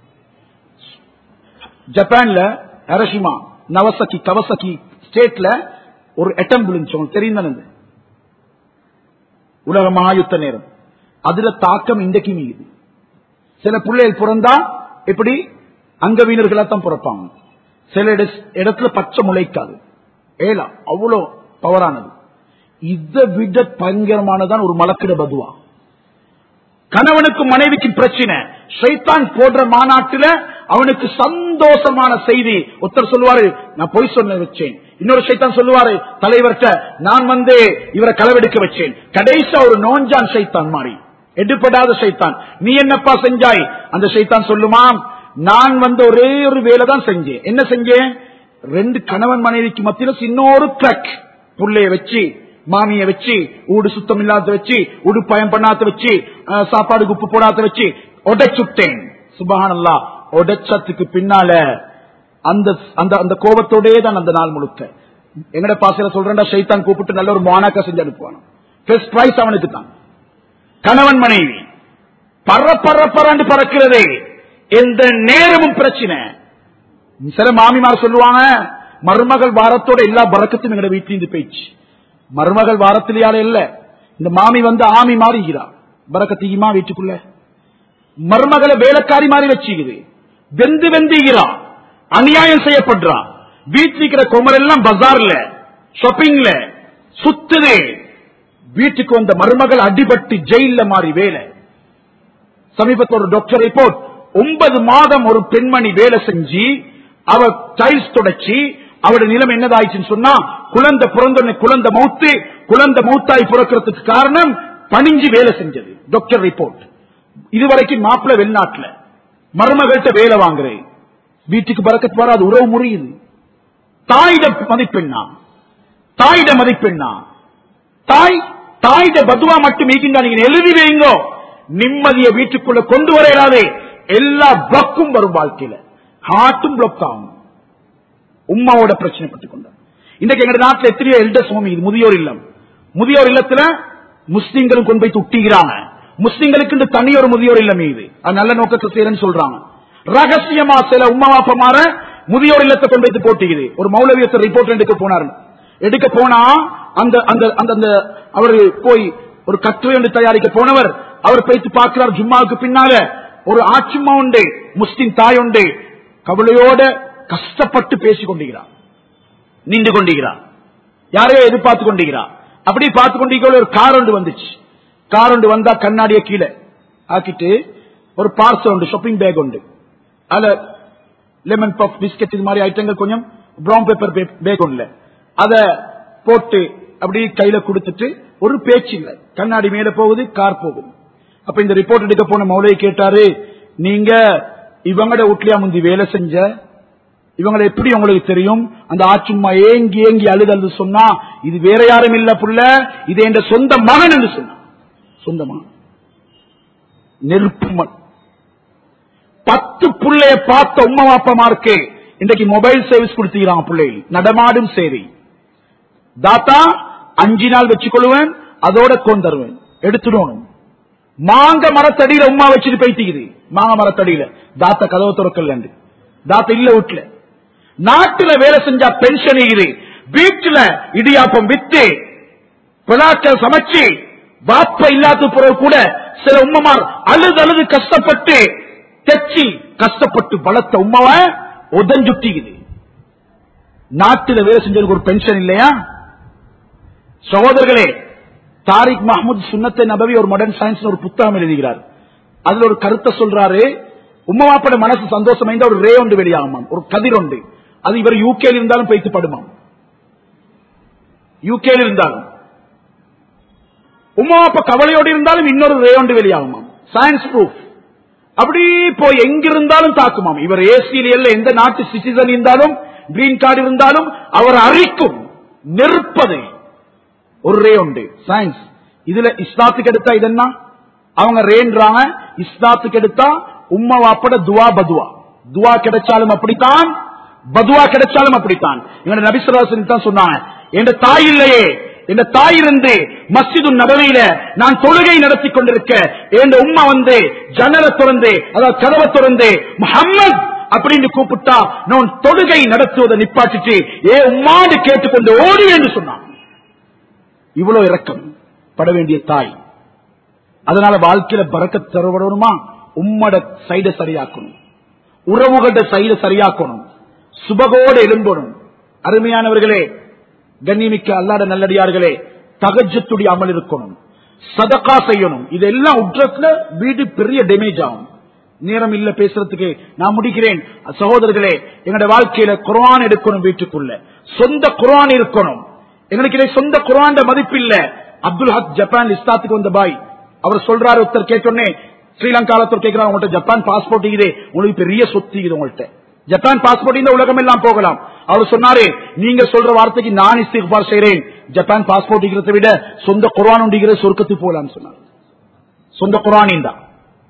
ஜப்பான்ல ஹிரோஷிமா நவசகி கவசகி ஸ்டேட்ல ஒரு எட்டம் விழுந்துச்சு உங்களுக்கு தெரியும் தானே இது? உலக மகாயுத்த நேரம் அதுல தாக்கம் இன்றைக்கு மீது சில பிள்ளைகள் பிறந்தா எப்படி அங்கவீனர்களா தான் பிறப்பாங்க சில இட- இடத்துல பச்சை முளைக்காது ஏலா அவ்வளோ பவரானது இதை விட பயங்கரமானதான் ஒரு மலக்கிட பதுவா கணவனுக்கும் மனைவிக்கும் பிரச்சனை ஷைத்தான் போடுற மாநாட்டுல அவனுக்கு சந்தோஷமான செய்தி ஒருத்தர் சொல்லுவாரு நான் பொய் சொன்ன வச்சேன் இன்னொரு சைத்தான் சொல்லுவாரு தலைவர்கிட்ட நான் வந்து இவரை களவெடுக்க வச்சேன் கடைசியா ஒரு நோஞ்சான் சைத்தான் மாறி எடுப்படாத சைத்தான் நீ என்னப்பா செஞ்சாய் அந்த சைத்தான் சொல்லுமாம் நான் வந்து ஒரே ஒரு வேலை தான் செஞ்சேன் என்ன செஞ்சேன் ரெண்டு கணவன் மனைவிக்கு மத்தியில சின்னொரு கிரக் புள்ளைய வச்சு மாமிய வச்சு ஊடு சுத்தம் இல்லாத வச்சு உடு பயம் பண்ணாத வச்சு அஹ், சாப்பாடு உப்பு போடாத வச்சு உடைச்சுட்டேன் சுபஹானல்லா உடைச்சத்துக்கு பின்னால அந்த அந்த அந்த கோபத்தோடே தான் அந்த நாள் முழுக்க எங்கட பாசையில சொல்றேன்டா ஷைத்தான் கூப்பிட்டு நல்ல ஒரு மானாக்கா செஞ்சு அனுப்புவான் ஃபர்ஸ்ட் பிரைஸ் அவனுக்கு தான் கணவன் மனைவி பற பற பறந்து பறக்கிறதே எந்த நேரமும் பிரச்சனை சில மாமிமார் சொல்லுவாங்க மருமகள் வாரத்தோட எல்லா பறக்கத்தும் எங்கட வீட்டிலிருந்து போயிடுச்சு மருமகள் வாரத்திலேயால இல்ல இந்த மாமி வந்து ஆமி மாறிகிறா பறக்கத்தீமா வீட்டுக்குள்ள மருமகளை வேலைக்காரி மாதிரி வச்சுக்குது வெந்து வெந்துகிறா அநியாயம் செய்யப்படுறா வீட்டில் இருக்கிற குமரெல்லாம் பஜார்ல ஷாப்பிங்ல சுத்துது வீட்டுக்கு வந்த மருமகள் அடிபட்டு ஜெயில மாறி வேலை சமீபத்தில் ஒரு டாக்டர் ரிப்போர்ட் ஒன்பது மாதம் ஒரு பெண்மணி வேலை செஞ்சு அவ டைல்ஸ் தொடச்சி அவருடைய நிலைமை என்னதாயிடுச்சுன்னு சொன்னா குழந்தை பிறந்த குழந்தை மௌத்து குழந்தை மௌத்தாய் பிறக்கிறதுக்கு காரணம் பணிஞ்சு வேலை செஞ்சது டாக்டர் ரிப்போர்ட் இதுவரைக்கும் மாப்பிள்ள வெளிநாட்டுல மருமகள்கிட்ட வேலை வாங்குறேன் வீட்டுக்கு பறக்கத்து வராது உறவு முறியுது தாயிட மதிப்பெண்ணா தாயிட மதிப்பெண்ணா தாய் தாயிட பதுவா மட்டும் ஈக்கின்றா நீங்க எழுதி வைங்கோ நிம்மதியை வீட்டுக்குள்ள கொண்டு வர இயலாதே எல்லா பிளக்கும் வரும் வாழ்க்கையில ஹார்ட்டும் பிளக் ஆகும் உம்மாவோட பிரச்சனை பட்டு கொண்ட இன்றைக்கு எங்க நாட்டில் எத்தனையோ எல்டர் சுவாமி இது முதியோர் இல்லம் முதியோர் இல்லத்துல முஸ்லிம்களும் கொண்டு போய் துட்டிக்கிறாங்க முஸ்லிம்களுக்கு இந்த தனி ஒரு முதியோர் இல்லம் இது அது நல்ல நோக்கத்தை செய்யறேன்னு சொல்றாங்க ரகசியமா சில உம்மா வாப்பமார முதியோர் இல்லத்தை கொண்டு போய் போட்டிக்குது ஒரு மௌலவியத்தை ரிப்போர்ட் எடுக்க போனாரு எடுக்க போனா அந்த அந்த அந்த அந்த அவர் போய் ஒரு கட்டுரை ஒன்று தயாரிக்க போனவர் அவர் போயிட்டு பார்க்கிறார் ஜும்மாவுக்கு பின்னால ஒரு ஆச்சும்மா உண்டு முஸ்லிம் தாய் உண்டு கவலையோட கஷ்டப்பட்டு பேசிக் கொண்டிருக்கிறார் நின்று கொண்டிருக்கிறார் யாரையோ எதிர்பார்த்து கொண்டிருக்கிறார் அப்படி பார்த்து கொண்டிருக்க ஒரு கார் ஒன்று வந்துச்சு கார் ஒன்று வந்தா கண்ணாடிய கீழே ஆக்கிட்டு ஒரு பார்சல் உண்டு ஷாப்பிங் பேக் உண்டு அதுல லெமன் பஃப் பிஸ்கட் இது மாதிரி ஐட்டங்கள் கொஞ்சம் ப்ரௌன் பேப்பர் பேக் ஒன்றுல அத போட்டு அப்படி கையில கொடுத்துட்டு ஒரு பேச்சு இல்ல கண்ணாடி மேல போகுது கார் போகுது அப்ப இந்த ரிப்போர்ட் எடுக்க போன மௌலையை கேட்டாரு நீங்க இவங்கட வீட்லயா முந்தி வேலை செஞ்ச இவங்களை எப்படி உங்களுக்கு தெரியும் அந்த ஆச்சும்மா ஏங்கி ஏங்கி அழுது அழுது சொன்னா இது வேற யாரும் இல்ல புள்ள இது என்ற சொந்த மகன் என்று சொன்னான் சொந்த மகன் நெருப்பு மண் பத்து புள்ளைய பார்த்த உம்மா அப்பமாருக்கு இன்றைக்கு மொபைல் சர்வீஸ் கொடுத்துக்கிறாங்க பிள்ளைகள் நடமாடும் சேவை தாத்தா அஞ்சு நாள் வச்சுக்கொள்வேன் அதோட கொண்டுருவேன் எடுத்துடணும் மாங்க மரத்தடியில உமா வச்சுட்டு போயிட்டுக்குது மாங்க மரத்தடியில தாத்தா கதவை திறக்கல தாத்தா இல்ல வீட்டுல நாட்டுல வேலை செஞ்சா பென்ஷன் இது வீட்டுல இடியாப்பம் வித்து பிளாக்கள் சமைச்சு பாப்ப இல்லாத பிறகு கூட சில உம்மமார் அழுது அழுது கஷ்டப்பட்டு தெச்சி கஷ்டப்பட்டு வளர்த்த உமாவ உதஞ்சுட்டிக்குது நாட்டுல வேலை செஞ்சதுக்கு ஒரு பென்ஷன் இல்லையா சகோதரர்களே தாரிக் மஹமூத் சுன்னத்தை நபவி ஒரு மாடர்ன் சயின்ஸ் ஒரு புத்தகம் எழுதுகிறார் அதுல ஒரு கருத்தை சொல்றாரு உம்மவாப்பட மனசு சந்தோஷம் ஒரு ரே ஒன்று வெளியாகுமாம் ஒரு கதிர் ஒன்று அது இவர் யூகேல இருந்தாலும் போய்த்து படுமாம் யூகேல இருந்தாலும் உமாப்ப கவலையோடு இருந்தாலும் இன்னொரு ரே ஒன்று வெளியாகுமாம் சயின்ஸ் ப்ரூஃப் அப்படி போய் எங்கிருந்தாலும் தாக்குமாம் இவர் ஏசியில் எந்த நாட்டு சிட்டிசன் இருந்தாலும் கிரீன் கார்டு இருந்தாலும் அவர் அரிக்கும் நெருப்பதை ஒரு ரே உண்டு சயின்ஸ் இதுல இஸ்லாத்துக்கு எடுத்தா இது என்ன அவங்க ரேன்றாங்க இஸ்லாத்துக்கு எடுத்தா உம்மா வாப்பட துவா பதுவா துவா கிடைச்சாலும் அப்படித்தான் பதுவா கிடைச்சாலும் அப்படித்தான் இவங்க நபிசுராசன் தான் சொன்னாங்க என் தாய் இல்லையே என் தாய் இருந்து மஸ்ஜிது நபவையில நான் தொழுகை நடத்தி கொண்டிருக்க என் உம்மா வந்து ஜன்னலை திறந்து அதாவது கதவை திறந்து முஹம்மத் அப்படின்னு கூப்பிட்டா நான் தொழுகை நடத்துவதை நிப்பாட்டிட்டு ஏ உம்மான்னு கேட்டுக்கொண்டு ஓடி என்று சொன்னான் இவ்வளவு இறக்கம் பட வேண்டிய தாய் அதனால வாழ்க்கையில பறக்க தரப்படணுமா உம்மட சைட சரியாக்கணும் உறவுகள சைட சரியாக்கணும் சுபகோடு எழும்பணும் அருமையானவர்களே கண்ணிமிக்க அல்லாட நல்லடியார்களே தகஜத்துடைய அமல் இருக்கணும் சதக்கா செய்யணும் இதெல்லாம் உற்றத்துல வீடு பெரிய டேமேஜ் ஆகும் நேரம் இல்ல பேசுறதுக்கு நான் முடிக்கிறேன் சகோதரர்களே எங்களுடைய வாழ்க்கையில குர்ஆன் எடுக்கணும் வீட்டுக்குள்ள சொந்த குர்ஆன் இருக்கணும் எங்களுக்கு இதை சொந்த குர்ஆன் மதிப்பு இல்ல அப்துல் ஹக் ஜப்பான் இஸ்லாத்துக்கு வந்த பாய் அவர் சொல்றாரு ஒருத்தர் கேட்டோன்னே ஸ்ரீலங்கால ஒருத்தர் கேட்கிறார் உங்கள்ட்ட ஜப்பான் பாஸ்போர்ட் இருக்குது உங்களுக்கு பெரிய சொத்து இருக்குது உங்கள்ட்ட ஜப்பான் பாஸ்போர்ட் இந்த உலகம் எல்லாம் போகலாம் அவர் சொன்னாரு நீங்க சொல்ற வார்த்தைக்கு நான் இஸ்திஃபார் செய்றேன் ஜப்பான் பாஸ்போர்ட் இருக்கிறத விட சொந்த குர்ஆன் உண்டிகிற சொர்க்கத்துக்கு போகலாம்னு சொன்னார் சொந்த குர்ஆனின் தான்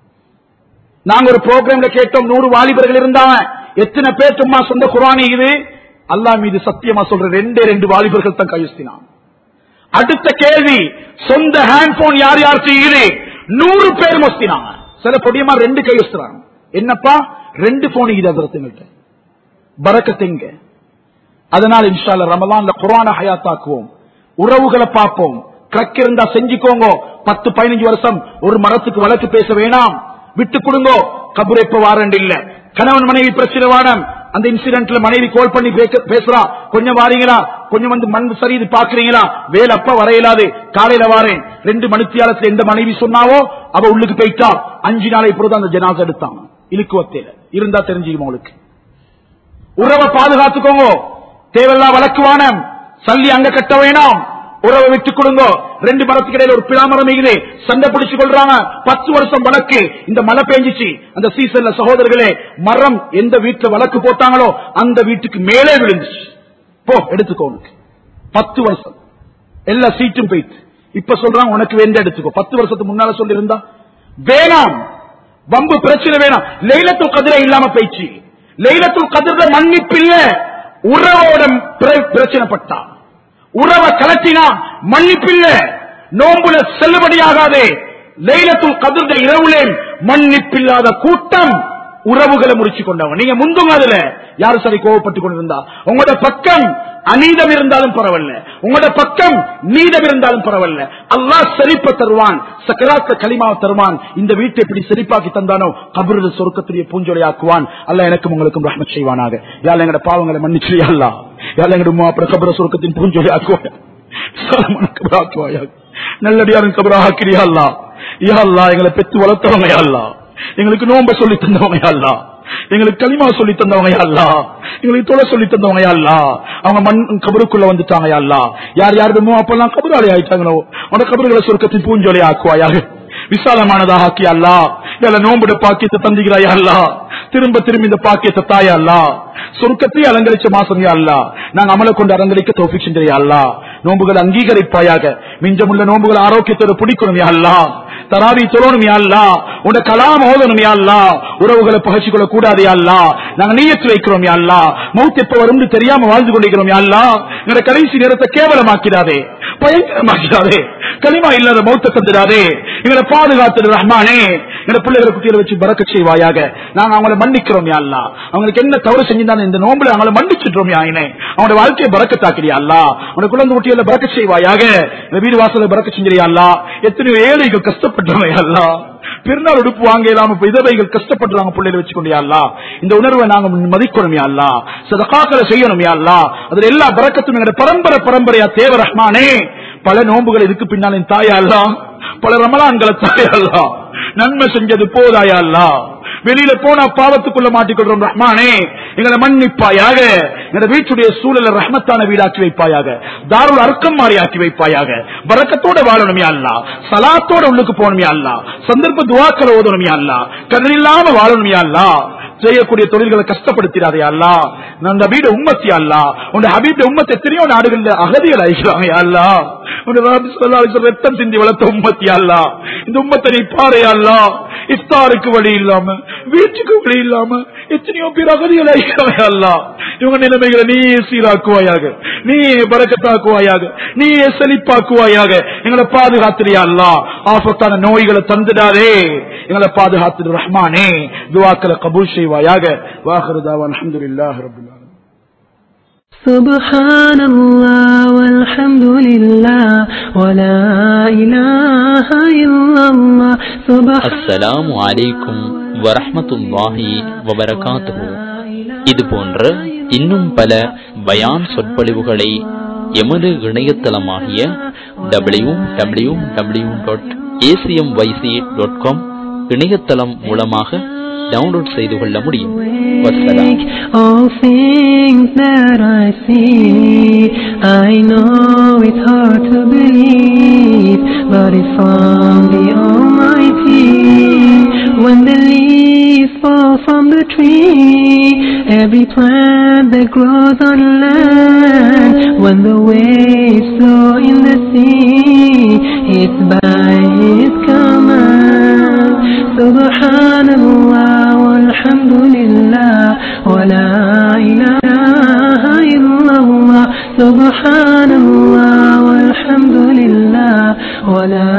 நாங்க ஒரு ப்ரோக்ராம்ல கேட்டோம் நூறு வாலிபர்கள் இருந்தாங்க எத்தனை பேர் சும்மா சொந்த குரானி இது அல்லாஹ் மீது சத்தியமா சொல்ற ரெண்டே ரெண்டு வாலிபர்கள் தான் கையெழுத்தினான் அடுத்த கேள்வி சொந்த ஹேண்ட் போன் யார் யார் செய்யுது நூறு பேர் மொஸ்தினாங்க சில பொடியமா ரெண்டு கையெழுத்துறாங்க என்னப்பா ரெண்டு போன் இது அதிரத்துங்கள்ட்ட பறக்கத்திங்க அதனால் இன்ஷால்ல ரமலான்ல குரான ஹயாத்தாக்குவோம் உறவுகளை பார்ப்போம் கிரக் இருந்தா செஞ்சுக்கோங்க பத்து பதினஞ்சு வருஷம் ஒரு மரத்துக்கு வழக்கு பேச வேணாம் விட்டு கொடுங்கோ கபுர் எப்ப வாரண்ட் இல்ல கணவன் மனைவி பிரச்சனை வாடம் அந்த இன்சிடென்ட்ல மனைவி கால் பண்ணி பேக்க- பேசுறா கொஞ்சம் வாரீங்களா கொஞ்சம் வந்து மண் சரி இது பாக்குறீங்களா வேலை அப்ப வரையலாது காலையில வாரேன் ரெண்டு மணித்தியாலத்துல எந்த மனைவி சொன்னாவோ அவ உள்ளுக்கு போயிட்டா அஞ்சு நாளை பொறுத்து அந்த ஜனாசை எடுத்தாங்க இழுக்குவத்தையில இருந்தா தெரிஞ்சுக்குமா உங்களுக்கு உறவை பாதுகாத்துக்கோங்க தேவையில்லா வழக்குவானம் சல்லி அங்க கட்ட வேணாம் உறவை விட்டுக் கொடுங்க ரெண்டு மரத்துக்கு இடையில ஒரு பிளாமரம் இருக்குது சண்டை பிடிச்சு கொள்றாங்க பத்து வருஷம் வழக்கு இந்த மழை பெஞ்சிச்சு அந்த சீசன்ல சகோதரர்களே மரம் எந்த வீட்டுல வழக்கு போட்டாங்களோ அந்த வீட்டுக்கு மேலே விழுந்துச்சு போ எடுத்துக்கோ உனக்கு பத்து வருஷம் எல்லா சீட்டும் போயிட்டு இப்ப சொல்றாங்க உனக்கு வேண்ட எடுத்துக்கோ பத்து வருஷத்துக்கு முன்னால சொல்லி இருந்தா வேணாம் வம்பு பிரச்சனை வேணாம் லைலத்துல் கதிரை இல்லாம போயிடுச்சு லைலத்துல் கதிர மன்னிப்பு இல்ல உறவோட பிர- பிரச்சனைப்பட்டா உறவை கலட்டினா மன்னிப்பு இல்ல நோம்புல செல்லுபடியாகாது லைலத்துல் கதிர்த இரவுலே மன்னிப்பில்லாத கூட்டம் உறவுகளை முடிச்சு கொண்டவங்க நீங்க முந்துங்க அதுல யாரு சரி கோவப்பட்டு கொண்டிருந்தா உங்களோட பக்கம் அநீதம் இருந்தாலும் பரவாயில்ல உங்களோட பக்கம் நீதம் இருந்தாலும் பரவாயில்ல அல்லாஹ் செழிப்ப தருவான் சக்கராத்த களிமாவை தருவான் இந்த வீட்டை எப்படி செழிப்பாக்கி தந்தானோ கபருட சொருக்கத்திலேயே பூஞ்சொலியாக்குவான் அல்லாஹ் எனக்கும் உங்களுக்கும் ரஹ்மத் செய்வானாக யாழ் எங்கட பாவங்களை மன்னிச்சு அல்லா யாழ் எங்கட அப்புறம் கபர சொருக்கத்தின் பூஞ்சொலி ஆக்குவாயாக நல்லடியாரும் கபரா ஆக்கிறியா அல்லா யா அல்லா எங்களை பெத்து வளர்த்தவங்க யா அல்லா எங்களுக்கு நோம்ப சொல்லி தந்தவங்க யா அல்லா எங்களுக்கு களிமா சொல்லி தந்தவங்க யா அல்லா எங்களுக்கு தொலை சொல்லி தந்தவங்க யா அல்லா அவங்க மண் கபருக்குள்ள வந்துட்டாங்க யா அல்லா யார் யாருமோ அப்பெல்லாம் கபராளி ஆயிட்டாங்களோ உன கபறுகளை சுருக்கத்தின் பூஞ்சொலி ஆக்குவாயாக விசாலமானதாக ஆக்கியா அல்லா இல்ல நோம்புட பாக்கியத்தை தந்திக்கிறாயா அல்லா திரும்ப திரும்ப இந்த பாக்கியத்தை தாயா அல்லா சொர்க்கத்தை அலங்கரிச்ச மாசம் யா அல்லா நாங்க அமலை கொண்டு அலங்கரிக்க தோஃபிக் செஞ்சியா அல்லா நோம்புகள் அங்கீகரிப்பாயாக மிஞ்சமுள்ள நோம்புகள் ஆரோக்கியத்தோட பிடிக்கணும் யா அல்லா தராவி தொழணும் யா அல்லா உன்னை கலாம் ஓதணும் யா அல்லா உறவுகளை பகச்சு கொள்ள கூடாது யா அல்லா நாங்க நீயத்து வைக்கிறோம் யா அல்லா மௌத் எப்ப வரும்னு தெரியாம வாழ்ந்து கொண்டிருக்கிறோம் யா அல்லா எங்க கடைசி நேரத்தை கேவலமாக்கிறாதே பயங்கரமாக்கிறாதே களிமா இல்லாத மௌத்த தந்துடாதே எங்களை பாதுகாத்து ரஹ்மானே எங்க பிள்ளைகளை குட்டிகளை வச்சு பறக்க செய்வாயாக நாங்க அவங்களை மன்னிக்கிறோம் யா அல்லா அவங்களுக்கு என்ன தவறு செஞ்சிருந்தாலும் இந்த நோம்புல அவங்களை மன்னிச்சிட்டோம் யாயினே அவனோட வாழ்க்கையை பறக்கத்தாக்கிறியா அல்லா அவனை குழந்தை குட்டிகளை பறக்க செய்வாயாக இந்த வீடு வாசலை பறக்க செஞ்சிரியா அல்லா எத்தனையோ ஏழைகள் கஷ்டப்பட்டவங்க யா அல்லா பெருநாள் உடுப்பு வாங்க இல்லாம இப்ப விதவைகள் கஷ்டப்படுறாங்க பிள்ளைகளை வச்சுக்கொண்டு யா அல்லா இந்த உணர்வை நாங்க மதிக்கணும் யா அல்லா சதகாக்களை செய்யணும் யா அல்லா அதுல எல்லா பறக்கத்தும் எங்க பரம்பரை பரம்பரையா தேவ ரஹ்மானே பல நோன்புகள் இதுக்கு பின்னால் என் தாயா அல்லா பல ரமலான்களை தாயா அல்லா நன்மை செஞ்சது போதாயா அல்லா வெளியில போனா பாவத்துக்குள்ள மாட்டிக்கொள்றோம் ரஹ்மானே எங்களை மன்னிப்பாயாக எங்க வீட்டுடைய சூழலை ரஹ்மத்தான வீடாக்கி வைப்பாயாக தாருள் அர்க்கம் மாறி ஆக்கி வைப்பாயாக பறக்கத்தோட வாழணுமே அல்லா சலாத்தோட உள்ளுக்கு போகணுமே அல்லா சந்தர்ப்ப துவாக்களை ஓதணுமே அல்லா கடன் இல்லாம வாழணுமே அல்லா செய்யக்கூடிய தொழில்களை கஷ்டப்படுத்திடாதே அல்லா அந்த வீடு உம்மத்தி அல்லா உன் ஹபீப் உம்மத்தை எத்தனையோ நாடுகள்ல அகதிகள் அழிக்கிறாங்க அல்லா உன் ரபி ஸல்லல்லாஹு அலைஹி வஸல்லம் ரத்தம் சிந்தி வளர்த்த உம்மத்தி அல்லா இந்த உம்மத்தை நீ பாரு அல்லா இஃப்தாருக்கு வழி இல்லாம வீட்டுக்கு வழி இல்லாம எத்தனையோ பேர் அகதிகள் அழிக்கிறாங்க அல்லா இவங்க நிலைமைகளை நீயே சீராக்குவாயாக நீயே பறக்கத்தாக்குவாயாக நீயே செழிப்பாக்குவாயாக எங்களை பாதுகாத்துறியா அல்லா ஆபத்தான நோய்களை தந்துடாதே எங்களை பாதுகாத்து ரஹ்மானே துவாக்களை கபூல் செய்வாயாக வாஹருதாவா அல்ஹம்துலில்லாஹி ரப்பில் ஆலமீன் سبحان الله والحمد لله ولا إله إلا الله سبحان அஸ்ஸலாமு அலைக்கும் வரஹ்மத்துல்லாஹி வபரகாத்துஹு இது போன்ற இன்னும் பல பயான் சொற்பொழிவுகளை எமது இணையதளமாகிய W W W dot ACM YC dot com இணையதளம் மூலமாக டவுன்லோட் செய்து கொள்ள முடியும் வசலாம் awake. All things that I see, I know it's hard to believe, but it's from the Almighty. When the leaves fall from the tree, every plant that grows on land, when the waves flow in the sea, it's by His command. Subhanallah walhamdulillah wa la ilaha illallah. Subhanallah walhamdulillah wa la